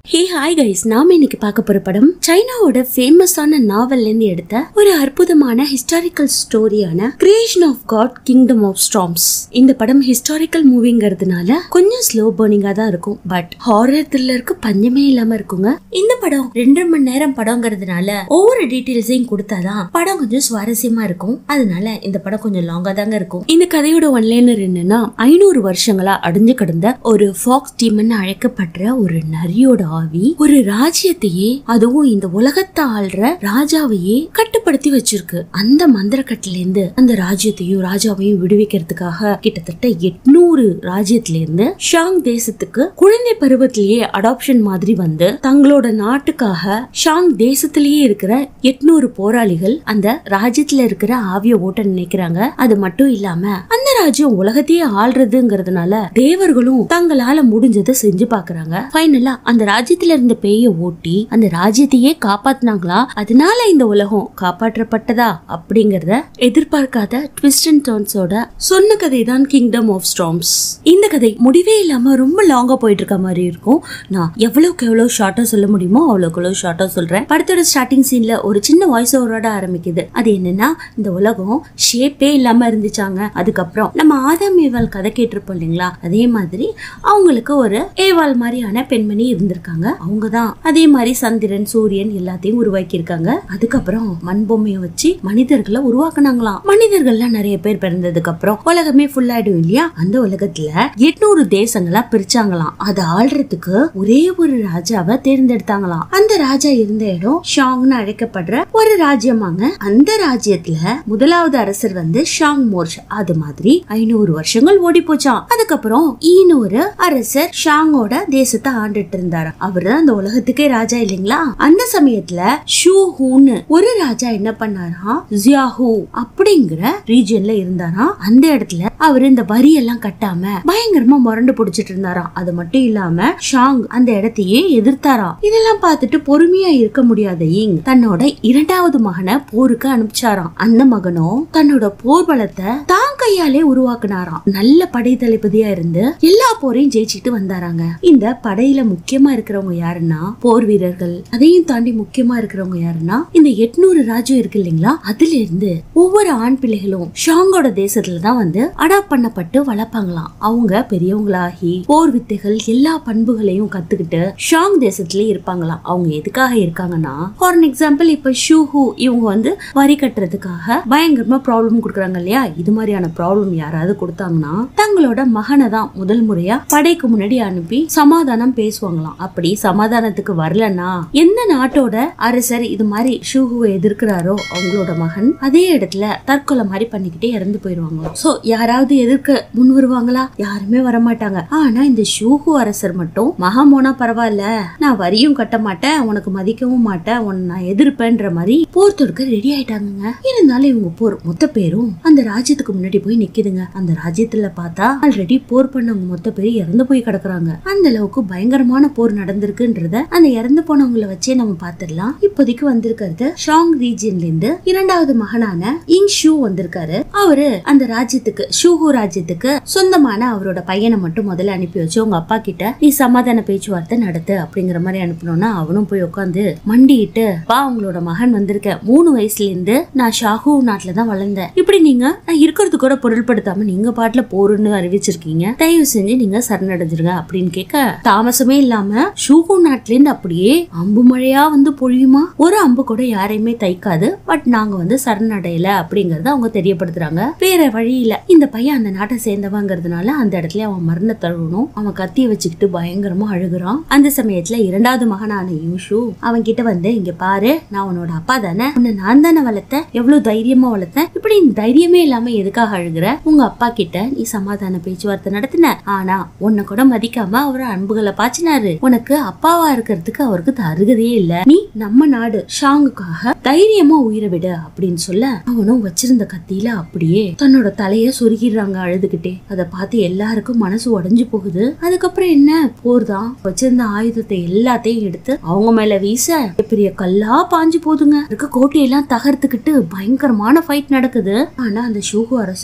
hey hi guys நாம இன்னைக்கு பார்க்க போற படம் சைனாவோட ஃபேமஸான நாவல்ல இருந்து எடுத்த ஒரு அற்புதமான ஹிஸ்டாரிக்கல் ஸ்டோரியான creation of God kingdom of storms இந்த படம் ஹிஸ்டாரிக்கல் மூவிங்கிறதுனால கொஞ்சம் ஸ்லோ பர்னிங்கா தான் இருக்கும் பட் ஹாரர் த்ரில்லருக்கு பஞ்சமே இல்லாம இருக்குங்க இந்த படம் ரெண்டரை மணி நேரம் படங்கிறதுனால ஒவ்வொரு டீட்டெயில்ஸையும் கொடுத்தாதான் படம் கொஞ்சம் சுவாரஸ்யமா இருக்கும் அதனால இந்த படம் கொஞ்சம் லாங்கா தாங்க இருக்கும் இந்த கதையோட ஒன்லைனர் என்னன்னா ஐநூறு வருஷங்களா அடைஞ்சு கிடந்த ஒரு ஃபாக்ஸ் டீமன் அழைக்கப்படுற ஒரு நரியோட ஆவி ஒரு ராஜ்யத்தையே அதுவும் இந்த உலகத்தை ஆள்ற ராஜாவையே கட்டுப்படுத்தி வச்சிருக்கு அந்த மந்திரக்கட்டுல இருந்து அந்த ராஜ்யத்தையும் ராஜாவையும் விடுவிக்கிறதுக்காக கிட்டத்தட்ட எட்நூறு ராஜ்யத்துல இருந்து ஷாங் தேசத்துக்கு குழந்தை பருவத்திலேயே அடாப்ஷன் மாதிரி வந்து தங்களோட நாட்டுக்காக ஷாங் தேசத்திலேயே இருக்கிற எட்நூறு போராளிகள் அந்த ராஜ்யத்துல இருக்கிற ஆவிய ஓட்ட நினைக்கிறாங்க அது மட்டும் இல்லாம அந்த ராஜ்யம் உலகத்தையே ஆள்றதுங்கிறதுனால தேவர்களும் தங்களால முடிஞ்சதை செஞ்சு பாக்குறாங்க ஃபைனலா அந்த ராஜ்யத்துல இருந்த பேய ஓட்டி அந்த ராஜ்யத்தையே காப்பாத்துனாங்களா அதனால இந்த உலகம் காப்பாற்றப்பட்டதா அப்படிங்கறத எதிர்பார்க்காத ட்விஸ்ட் அண்ட் டர்ன்ஸோட சொன்ன கதை தான் கிங்டம் ஆஃப் ஸ்டாம்ஸ் இந்த கதை முடிவே இல்லாம ரொம்ப லாங்கா போயிட்டு இருக்க மாதிரி இருக்கும் நான் எவ்வளவுக்கு எவ்வளவு ஷார்ட்டா சொல்ல முடியுமோ அவ்வளவுக்கு எவ்வளவு ஷார்ட்டா சொல்றேன் படத்தோட ஸ்டார்டிங் சீன்ல ஒரு சின்ன வாய்ஸ் ஓவரோட ஆரம்பிக்குது அது என்னன்னா இந்த உலகம் ஷேப்பே இல்லாம இருந்துச்சாங்க அதுக்கப்புறம் நம்ம ஆதாம் ஏவாள் கதை கேட்டிருப்போம் இல்லைங்களா அதே மாதிரி அவங்களுக்கு ஒரு ஏவாள் மாதிரியான பெண்மணி இருந்திருக்காங்க அவங்க தான் அதே மாதிரி சந்திரன் சூரியன் எல்லாத்தையும் உருவாக்கி இருக்காங்க அதுக்கப்புறம் மண் பொம்மையை வச்சு மனிதர்களை உருவாக்குனாங்களாம் மனிதர்கள்லாம் நிறைய பேர் பிறந்ததுக்கு அப்புறம் உலகமே ஃபுல் ஆயிடும் இல்லையா அந்த உலகத்துல எட்நூறு தேசங்களா பிரிச்சாங்களாம் அதை ஆள்றதுக்கு ஒரே ஒரு ராஜாவை தேர்ந்தெடுத்தாங்களாம் அந்த ராஜா இருந்த இடம் ஷாங்னு அழைக்கப்படுற ஒரு ராஜ்யமாங்க அந்த ராஜ்யத்துல முதலாவது அரசர் வந்து ஷாங் மோர்ஷ் அது மாதிரி ஐநூறு வருஷங்கள் ஓடி போச்சாம் அதுக்கப்புறம் இன்னொரு அரசர் ஷாங்கோட தேசத்தை ஆண்டுட்டு இருந்தாரு அவரு அந்த உலகத்துக்கே ராஜா இல்லைங்களா அந்த சமயத்துல ஷூ ஹூன்னு ஒரு ராஜா என்ன பண்ணாராம் ஜியாஹூ அப்படிங்கிற ரீஜன்ல இருந்தாராம் அந்த இடத்துல அவர் இந்த வரி எல்லாம் கட்டாம பயங்கரமா முரண்டு பிடிச்சிட்டு இருந்தாராம் அது மட்டும் இல்லாம ஷாங் அந்த இடத்தையே எதிர்த்தாராம் இதெல்லாம் பார்த்துட்டு பொறுமையா இருக்க முடியாத இங் தன்னோட இரண்டாவது மகனை போருக்கு அனுப்பிச்சாராம் அந்த மகனும் தன்னோட போர் பலத்தை தான் கையாலே உருவாக்குனாராம் நல்ல படை தளபதியா இருந்து எல்லா போரையும் ஜெயிச்சிட்டு வந்தாராங்க இந்த படையில முக்கியமா இருக்கிறவங்க யாருன்னா போர் வீரர்கள் அதையும் தாண்டி முக்கியமா இருக்கிறவங்க யாருன்னா இந்த எட்நூறு ராஜ்யம் இருக்கு இல்லைங்களா அதுல இருந்து ஒவ்வொரு ஆண் பிள்ளைகளும் ஷாங்கோட தேசத்துல தான் வந்து அடாப்ட் பண்ணப்பட்டு வளர்ப்பாங்களாம் அவங்க பெரியவங்களாகி போர் வித்தைகள் எல்லா பண்புகளையும் கத்துக்கிட்டு ஷாங் தேசத்திலே இருப்பாங்களாம் அவங்க எதுக்காக இருக்காங்கன்னா ஃபார் எக்ஸாம்பிள் இப்ப ஷூஹு இவங்க வந்து வரி கட்டுறதுக்காக பயங்கரமா ப்ராப்ளம் கொடுக்குறாங்க இல்லையா இது மாதிரியான ப்ராப்ளம் யாராவது கொடுத்தாங்கன்னா தங்களோட மகனை தான் முதல் முறையா படைக்கு முன்னாடி அனுப்பி சமாதானம் பேசுவாங்களாம் அப்படி சமாதானத்துக்கு வரலன்னா எந்த நாட்டோட அரசர் இது மாதிரி ஷூஹுவை எதிர்க்கிறாரோ அவங்களோட மகன் அதே இடத்துல தற்கொலை மாதிரி பண்ணிக்கிட்டே இறந்து போயிருவாங்க சோ யாராவது எதிர்க்க முன் வருவாங்களா யாருமே வரமாட்டாங்க ஆனா இந்த ஷூஹு அரசர் மட்டும் மகன் போனா பரவாயில்ல நான் வரியும் கட்ட மாட்டேன் உனக்கு மதிக்கவும் மாட்டேன் உன்னை நான் எதிர்ப்பேன்ற மாதிரி போர் தொடுக்க ரெடி ஆயிட்டாங்க இருந்தாலும் இவங்க போர் மொத்த பேரும் அந்த ராஜ்யத்துக்கு முன்னாடி போய் நிக்குதுங்க அந்த ராஜ்யத்துல பார்த்தா ஆல்ரெடி போர் பண்ணவங்க மொத்த பேரும் இறந்து போய் கிடக்குறாங்க அந்த அளவுக்கு பயங்கரமான போர் நடந்திருக்குன்றத அந்த இறந்து போனவங்கள வச்சே நம்ம பாத்துடலாம் இப்போதைக்கு வந்திருக்கிறது ஷாங் ரீஜியன்ல இருந்து இரண்டாவது மகனான இங் ஷூ வந்திருக்காரு அவரு அந்த ராஜ்யத்துக்கு ஷூஹு ராஜ்யத்துக்கு சொந்தமான அவரோட பையனை மட்டும் முதல்ல அனுப்பி வச்சு உங்க அப்பா கிட்ட நீ சமாதான பேச்சுவார்த்தை நடத்து அப்படிங்கிற மாதிரி அனுப்பணும்னா அவனும் போய் உட்காந்து மண்டிட்டு பா உங்களோட மகன் வந்திருக்க மூணு வயசுல இருந்து நான் ஷாஹூ நாட்டுல தான் வளர்ந்தேன் இப்படி நீங்க நான் இருக்கிறது கூட பொருள்படுத்தாம நீங்க பாட்டுல போருன்னு அறிவிச்சிருக்கீங்க தயவு செஞ்சு நீங்க சரணடைஞ்சிருங்க அப்படின்னு கேட்க தாமசமே இல்லாம ஷூஹூ நாட்டுல இருந்து அப்படியே அம்பு மழையா வந்து பொழியுமா ஒரு அம்பு கூட யாரையுமே தைக்காது பட் நாங்க வந்து சரணடையல அப்படிங்கறத அவங்க தெரியப்படுத்துறாங்க வேற வழி இல்ல இந்த பையன் அந்த நாட்டை சேர்ந்தவங்கிறதுனால அந்த இடத்துல அவன் மரண தழுவணும் அவன் கத்திய வச்சுக்கிட்டு பயங்கரமா அழுகுறான் அந்த சமயத்துல இரண்டாவது மகனான யூஷு அவன் கிட்ட வந்து இங்க பாரு நான் உன்னோட அப்பா தானே உன்னை நான் தானே வளர்த்தேன் எவ்வளவு தைரியமா வளர்த்தேன் இப்படி நீ தைரியமே இல்லாம எதுக்காக அழுகுற உங்க அப்பா கிட்ட நீ சமாதான பேச்சுவார்த்தை நடத்தின ஆனா உன்னை கூட மதிக்காம அவர் அன்புகளை பாய்ச்சினாரு உனக்கு அப்பாவா இருக்கிறதுக்கு அவருக்கு அருகதையே இல்ல நீ நம்ம நாடு ஷாங்குக்காக தைரியமா உயிரை விடு அப்படின்னு சொல்ல அவனும் வச்சிருந்த கத்தியில அப்படியே தன்னோட தலைய சொருகிடுறாங்க அழுதுகிட்டே அதை பார்த்து எல்லாருக்கும் மனசு உடைஞ்சு போகுது அதுக்கப்புறம் என்ன போர் தான் வச்சிருந்த ஆயுதத்தை எல்லாத்தையும் எடுத்து அவங்க மேல வீச பெரிய கல்லா பாஞ்சு போதுங்க இருக்க கோட்டையெல்லாம் தகர்த்துக்கிட்டு பயங்கரமான ஃபைட் நடக்குது ஆனா அந்த ஷூகு அரசர்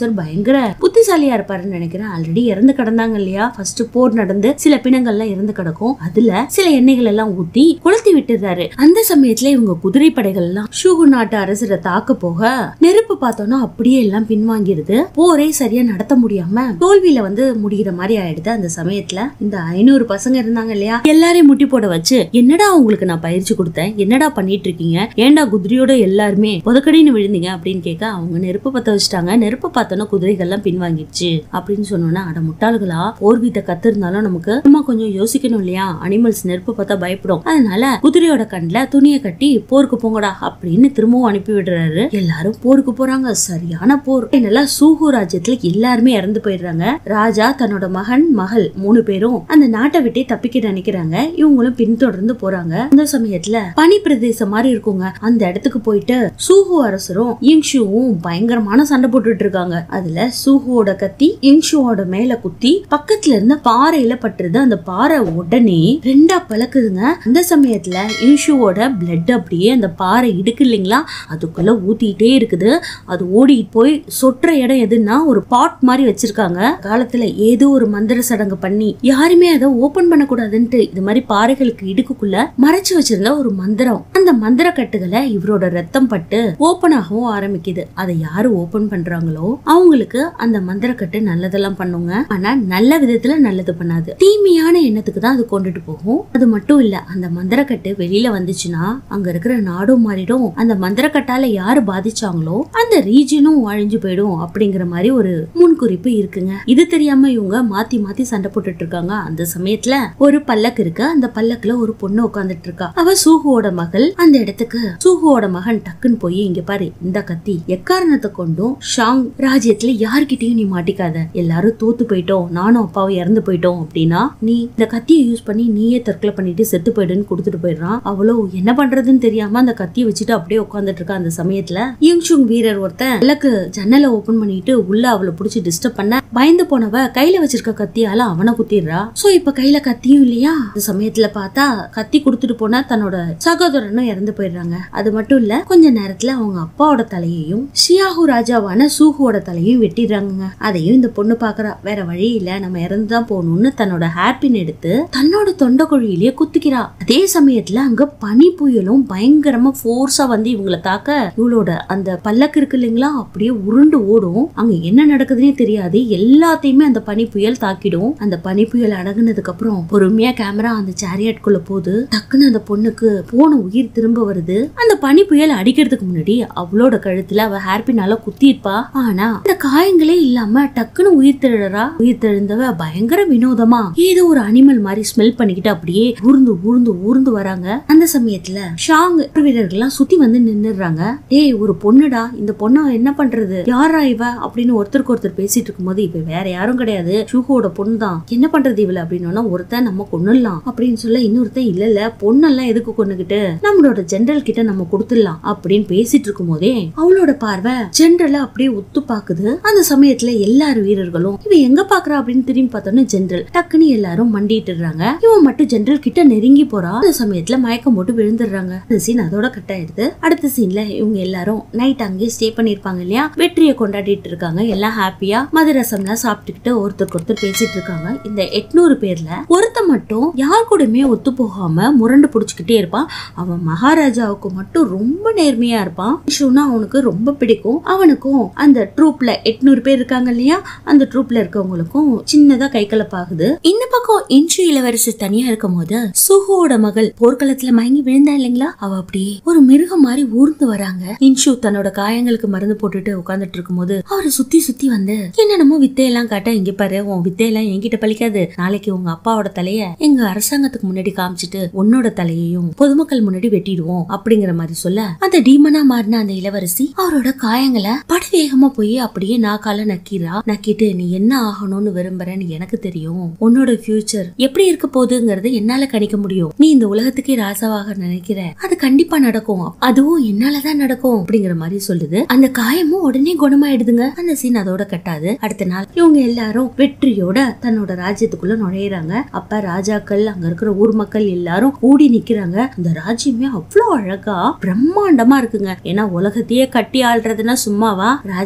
அரசர் பயங்கர புத்திசாலியா இருப்பாருன்னு நினைக்கிறேன் ஆல்ரெடி இறந்து கிடந்தாங்க இல்லையா ஃபர்ஸ்ட் போர் நடந்து சில பிணங்கள்லாம் இறந்து கிடக்கும் அதுல சில எண்ணெய்கள் எல்லாம் ஊத்தி கொளுத்தி விட்டுறாரு அந்த சமயத்துல இவங்க குதிரை படைகள் எல்லாம் ஷூகு நாட்டு அரசரை தாக்க போக நெருப்பு பார்த்தோம்னா அப்படியே எல்லாம் பின்வாங்கிடுது போரே சரியா நடத்த முடியாம தோல்வியில வந்து முடிகிற மாதிரி ஆயிடுது அந்த சமயத்துல இந்த ஐநூறு பசங்க இருந்தாங்க இல்லையா எல்லாரையும் முட்டி போட வச்சு என்னடா உங்களுக்கு நான் பயிற்சி கொடுத்தேன் என்னடா பண்ணிட்டு இருக்கீங்க ஏன்டா குதிரையோட எல்லாருமே புதக்கடின்னு விழுந்தீங்க அப்படின்னு கேட்க அவங்க நெருப்பு பத்த வச்சுட்டாங்க நெருப்பு பார்த்தோன்னா குதிரைகள்லாம் பின்வாங்கிடுச்சு அப்படின்னு சொன்னோன்னா அட முட்டாள்களா போர் வீட்டை கத்திருந்தாலும் நமக்கு சும்மா கொஞ்சம் யோசிக்கணும் இல்லையா அனிமல்ஸ் நெருப்பு பார்த்தா பயப்படும் அதனால குதிரையோட கண்ணுல துணியை கட்டி போருக்கு போங்கடா அப்படின்னு திரும்பவும் அனுப்பி விடுறாரு எல்லாரும் போருக்கு போறாங்க சரியான போர் நல்லா சூகு ராஜ்யத்துல எல்லாருமே இறந்து போயிடுறாங்க ராஜா தன்னோட மகன் மகள் மூணு பேரும் அந்த நாட்டை விட்டே தப்பிக்க நினைக்கிறாங்க இவங்களும் பின்தொடர்ந்து போறாங்க அந்த சமயத்துல பனி பிரதேசம் மாதிரி இருக்குங்க அந்த இடத்துக்கு போயிட்டு சூஹு அரசரும் இங்ஷுவும் பயங்கரமான சண்டை போட்டுட்டு இருக்காங்க அதுல சூஹுவோட கத்தி இங்ஷுவோட மேல குத்தி பக்கத்துல இருந்த பாறையில பட்டுருது அந்த பாறை உடனே ரெண்டா பழக்குதுங்க அந்த சமயத்துல இங்ஷுவோட பிளட் அப்படியே அந்த பாறை இடுக்கு இல்லைங்களா அதுக்குள்ள ஊத்திட்டே இருக்குது அது ஓடி போய் சொட்டுற இடம் எதுன்னா ஒரு பாட் மாதிரி வச்சிருக்காங்க காலத்துல ஏதோ ஒரு மந்திர சடங்கு பண்ணி யாருமே அதை ஓபன் பண்ணக்கூடாதுன்ட்டு இது மாதிரி பாறைகளுக்கு இடுக்குக்குள்ள மறைச்சு வச்சிருந்த ஒரு மந்திரம் அந்த மந்திர கட்டுகளை இவரோட ரத்தம் பட்டு ஓபன் ஆகவும் ஆரம்பிக்குது அதை யாரு ஓபன் பண்றாங்களோ அவங்களுக்கு அந்த மந்திரக்கட்டு நல்லதெல்லாம் பண்ணுங்க ஆனா நல்ல விதத்துல நல்லது பண்ணாது தீமையான எண்ணத்துக்கு தான் அது கொண்டுட்டு போகும் அது மட்டும் இல்ல அந்த மந்திரக்கட்டு வெளியில வந்துச்சுன்னா அங்க இருக்கிற நாடும் மாறிடும் அந்த மந்திரக்கட்டால யாரு பாதிச்சாங்களோ அந்த ரீஜனும் அழிஞ்சு போயிடும் அப்படிங்கிற மாதிரி ஒரு முன்குறிப்பு இருக்குங்க இது தெரியாம இவங்க மாத்தி மாத்தி சண்டை போட்டுட்டு இருக்காங்க அந்த சமயத்துல ஒரு பல்லக்கு இருக்கு அந்த பல்லக்குல ஒரு பொண்ணு உட்காந்துட்டு இருக்கா அவ சூகுவோட மகள் அந்த இடத்துக்கு சூகுவோட மகன் டக்குன்னு போய் இங்க பாரு இந்த கத்தி எக்காரணத்தை கொண்டும் ஷாங் ராஜ்யத்துல யார்கிட்டயும் நீ மாட்டிக்காத எல்லாரும் தோத்து போயிட்டோம் நானும் அப்பாவும் இறந்து போயிட்டோம் அப்படின்னா நீ இந்த கத்தியை யூஸ் பண்ணி நீயே தற்கொலை பண்ணிட்டு செத்து போயிடுன்னு கொடுத்துட்டு போயிடுறான் அவ்வளோ என்ன பண்றதுன்னு தெரியாம அந்த கத்தியை வச்சுட்டு அப்படியே உட்காந்துட்டு இருக்கா அந்த சமயத்துல யூங்ஷுங் வீரர் ஒருத்தன் விளக்கு ஜன்னலை ஓபன் பண்ணிட்டு உள்ள அவளை புடிச்சு டிஸ்டர்ப் பண்ண பயந்து போனவ கையில வச்சிருக்க கத்தியால அவனை குத்திடுறா சோ இப்ப கையில கத்தியும் இல்லையா அந்த சமயத்துல பார்த்தா கத்தி கொடுத்துட்டு போனா தன்னோட சகோதரனும் இறந்து போயிடுறாங்க அது மட்டும் இல்ல கொஞ்ச நேரத்துல அவங்க அப்பாவோட தலையையும் ஷியாஹு ராஜாவான சூஹுவோட தலையும் வெட்டிடுறாங்க அதையும் இந்த பொண்ணு பாக்குறா வேற வழி இல்ல நம்ம இறந்துதான் போகணும்னு தன்னோட ஹேர்பின் எடுத்து தன்னோட தொண்டை குழியிலேயே குத்திக்கிறா அதே சமயத்துல அங்க பனி புயலும் பயங்கரமா ஃபோர்ஸா வந்து இவங்கள தாக்க இவளோட அந்த பல்லக்கு இருக்கு இல்லைங்களா அப்படியே உருண்டு ஓடும் அங்க என்ன நடக்குதுன்னே தெரியாது எல்லாத்தையுமே அந்த பனி புயல் தாக்கிடும் அந்த பனி புயல் அடங்குனதுக்கு அப்புறம் பொறுமையா கேமரா அந்த சேரியட்குள்ள போகுது டக்குன்னு அந்த பொண்ணுக்கு போன உயிர் திரும்ப வருது அந்த பனி புயல் அடிக்கிறதுக்கு முன்னாடி அவளோட கழுத்துல அவ ஹேர்பினால குத்திருப்பா ஆனா அந்த காயங்களே இல்லாம டக்குன்னு உயிர் தெழுறா உயிர் தெழுந்தவ பயங்கர வினோதமா ஏதோ ஒரு அனிமல் மாதிரி ஸ்மெல் பண்ணிக்கிட்டு அப்படியே ஊர்ந்து ஊர்ந்து ஊர்ந்து வராங்க அந்த சமயத்துல ஷாங் வீரர்கள்லாம் சுத்தி வந்து நின்னுறாங்க டேய் ஒரு பொண்ணுடா இந்த பொண்ணை என்ன பண்றது யாரா இவ அப்படின்னு ஒருத்தருக்கு ஒருத்தர் பேசிட்டு இருக்கும்போது இப்ப வேற யாரும் கிடையாது ஷூஹோட பொண்ணு தான் என்ன பண்றது இவள அப்படின்னா ஒருத்தன் நம்ம கொன்னுடலாம் அப்படின்னு சொல்ல இன்னொருத்தன் இல்ல இல்ல பொண்ணெல்லாம் எதுக்கு கொன்னுகிட்டு நம்மளோட ஜெனரல் கிட்ட நம்ம கொடுத்துடலாம் அப்படின்னு பேசிட்டு இருக்கும் போதே அவளோட பார்வை ஜெனரல அப்படியே ஒத்து பாக்குது அந்த சமயத்துல எல்லார் வீரர்களும் இவ எங்க பாக்குறா அப்படின்னு திரும்பி பார்த்தோன்னு ஜெனரல் டக்குன்னு எல்லாரும் மண்டிட்டுறாங்க இவன் மட்டும் ஜெனரல் கிட்ட நெருங்கி போறா அந்த சமயத்துல மயக்கம் போட்டு விழுந்துடுறாங்க அந்த சீன் அதோட கட் ஆயிடுது அடுத்த சீன்ல இவங்க எல்லாரும் நைட் அங்கேயே ஸ்டே பண்ணிருப்பாங்க இல்லையா வெற்றியை கொண்டாடிட்டு இருக்காங்க எல்லாம் ஹாப்பியா மதுரசம்லாம் சாப்பிட்டுக்கிட்டு ஒருத்தருக்கு ஒருத்தர் பேசிட்டு இருக்காங்க இந்த எட்நூறு பேர்ல ஒருத்த மட்டும் யார் கூடயுமே ஒத்து போகாம முரண்டு புடிச்சுக்கிட்டே இருப்பான் அவன் மகாராஜாவுக்கு மட்டும் ரொம்ப நேர்மையா இருப்பான் ஷூனா அவனுக்கு ரொம்ப பிடிக்கும் அவனுக்கும் அந்த ட்ரூப்ல எட்நூறு பேர் இருக்காங்க இல்லையா அந்த ட்ரூப்ல இருக்கவங்களுக்கும் சின்னதா கை கலப்பாகுது இந்த பக்கம் இன்ஷு இளவரசி தனியா இருக்கும் போது சுஹுவோட மகள் போர்க்களத்துல மயங்கி விழுந்தா இல்லைங்களா அவ அப்படியே ஒரு மிருகம் மாதிரி ஊர்ந்து வராங்க இன்ஷு தன்னோட காயங்களுக்கு மருந்து போட்டுட்டு உட்கார்ந்துட்டு இருக்கும்போது அவரை சுத்தி சுத்தி வந்து என்னென்னமோ வித்தையெல்லாம் காட்ட இங்க பாரு உன் வித்தையெல்லாம் என்கிட்ட பலிக்காது நாளைக்கு உங்க அப்பாவோட தலைய எங்க அரசாங்கத்துக்கு முன்னாடி காமிச்சிட்டு உன்னோட தலையையும் பொதுமக்கள் முன்னாடி வெட்டிடுவோம் அப்படிங்கிற மாதிரி சொல்ல அந்த டீமனா மாறின அந்த இளவரசி அவரோட காயங்களை படுவேகமா போய் அப்படியே நாக்கால நக்கிறா நக்கிட்டு நீ என்ன ஆகணும்னு விரும்புறேன்னு எனக்கு தெரியும் உன்னோட ஃபியூச்சர் எப்படி இருக்க போகுதுங்கிறது என்னால கணிக்க முடியும் நீ இந்த உலகத்துக்கே ராசாவாக நினைக்கிற அது கண்டிப்பா நடக்கும் அதுவும் என்னாலதான் நடக்கும் அப்படிங்கிற மாதிரி சொல்லுது அந்த காயமும் உடனே குணமாயிடுதுங்க அந்த சீன் அதோட கட்டாது அடுத்த நாள் இவங்க எல்லாரும் வெற்றியோட தன்னோட ராஜ்யத்துக்குள்ள நுழையிறாங்க அப்ப ராஜாக்கள் அங்க இருக்கிற ஊர் மக்கள் எல்லாரும் கூடி நிக்கிறாங்க அந்த ராஜ்யமே அவ்வளவு அழகா பிரம்மாண்டமா இருக்குங்க ஏன்னா உலகத்தையே கட்டி ஆள்றதுன்னா சும்மாவா ராஜா பிரம்மாண்ட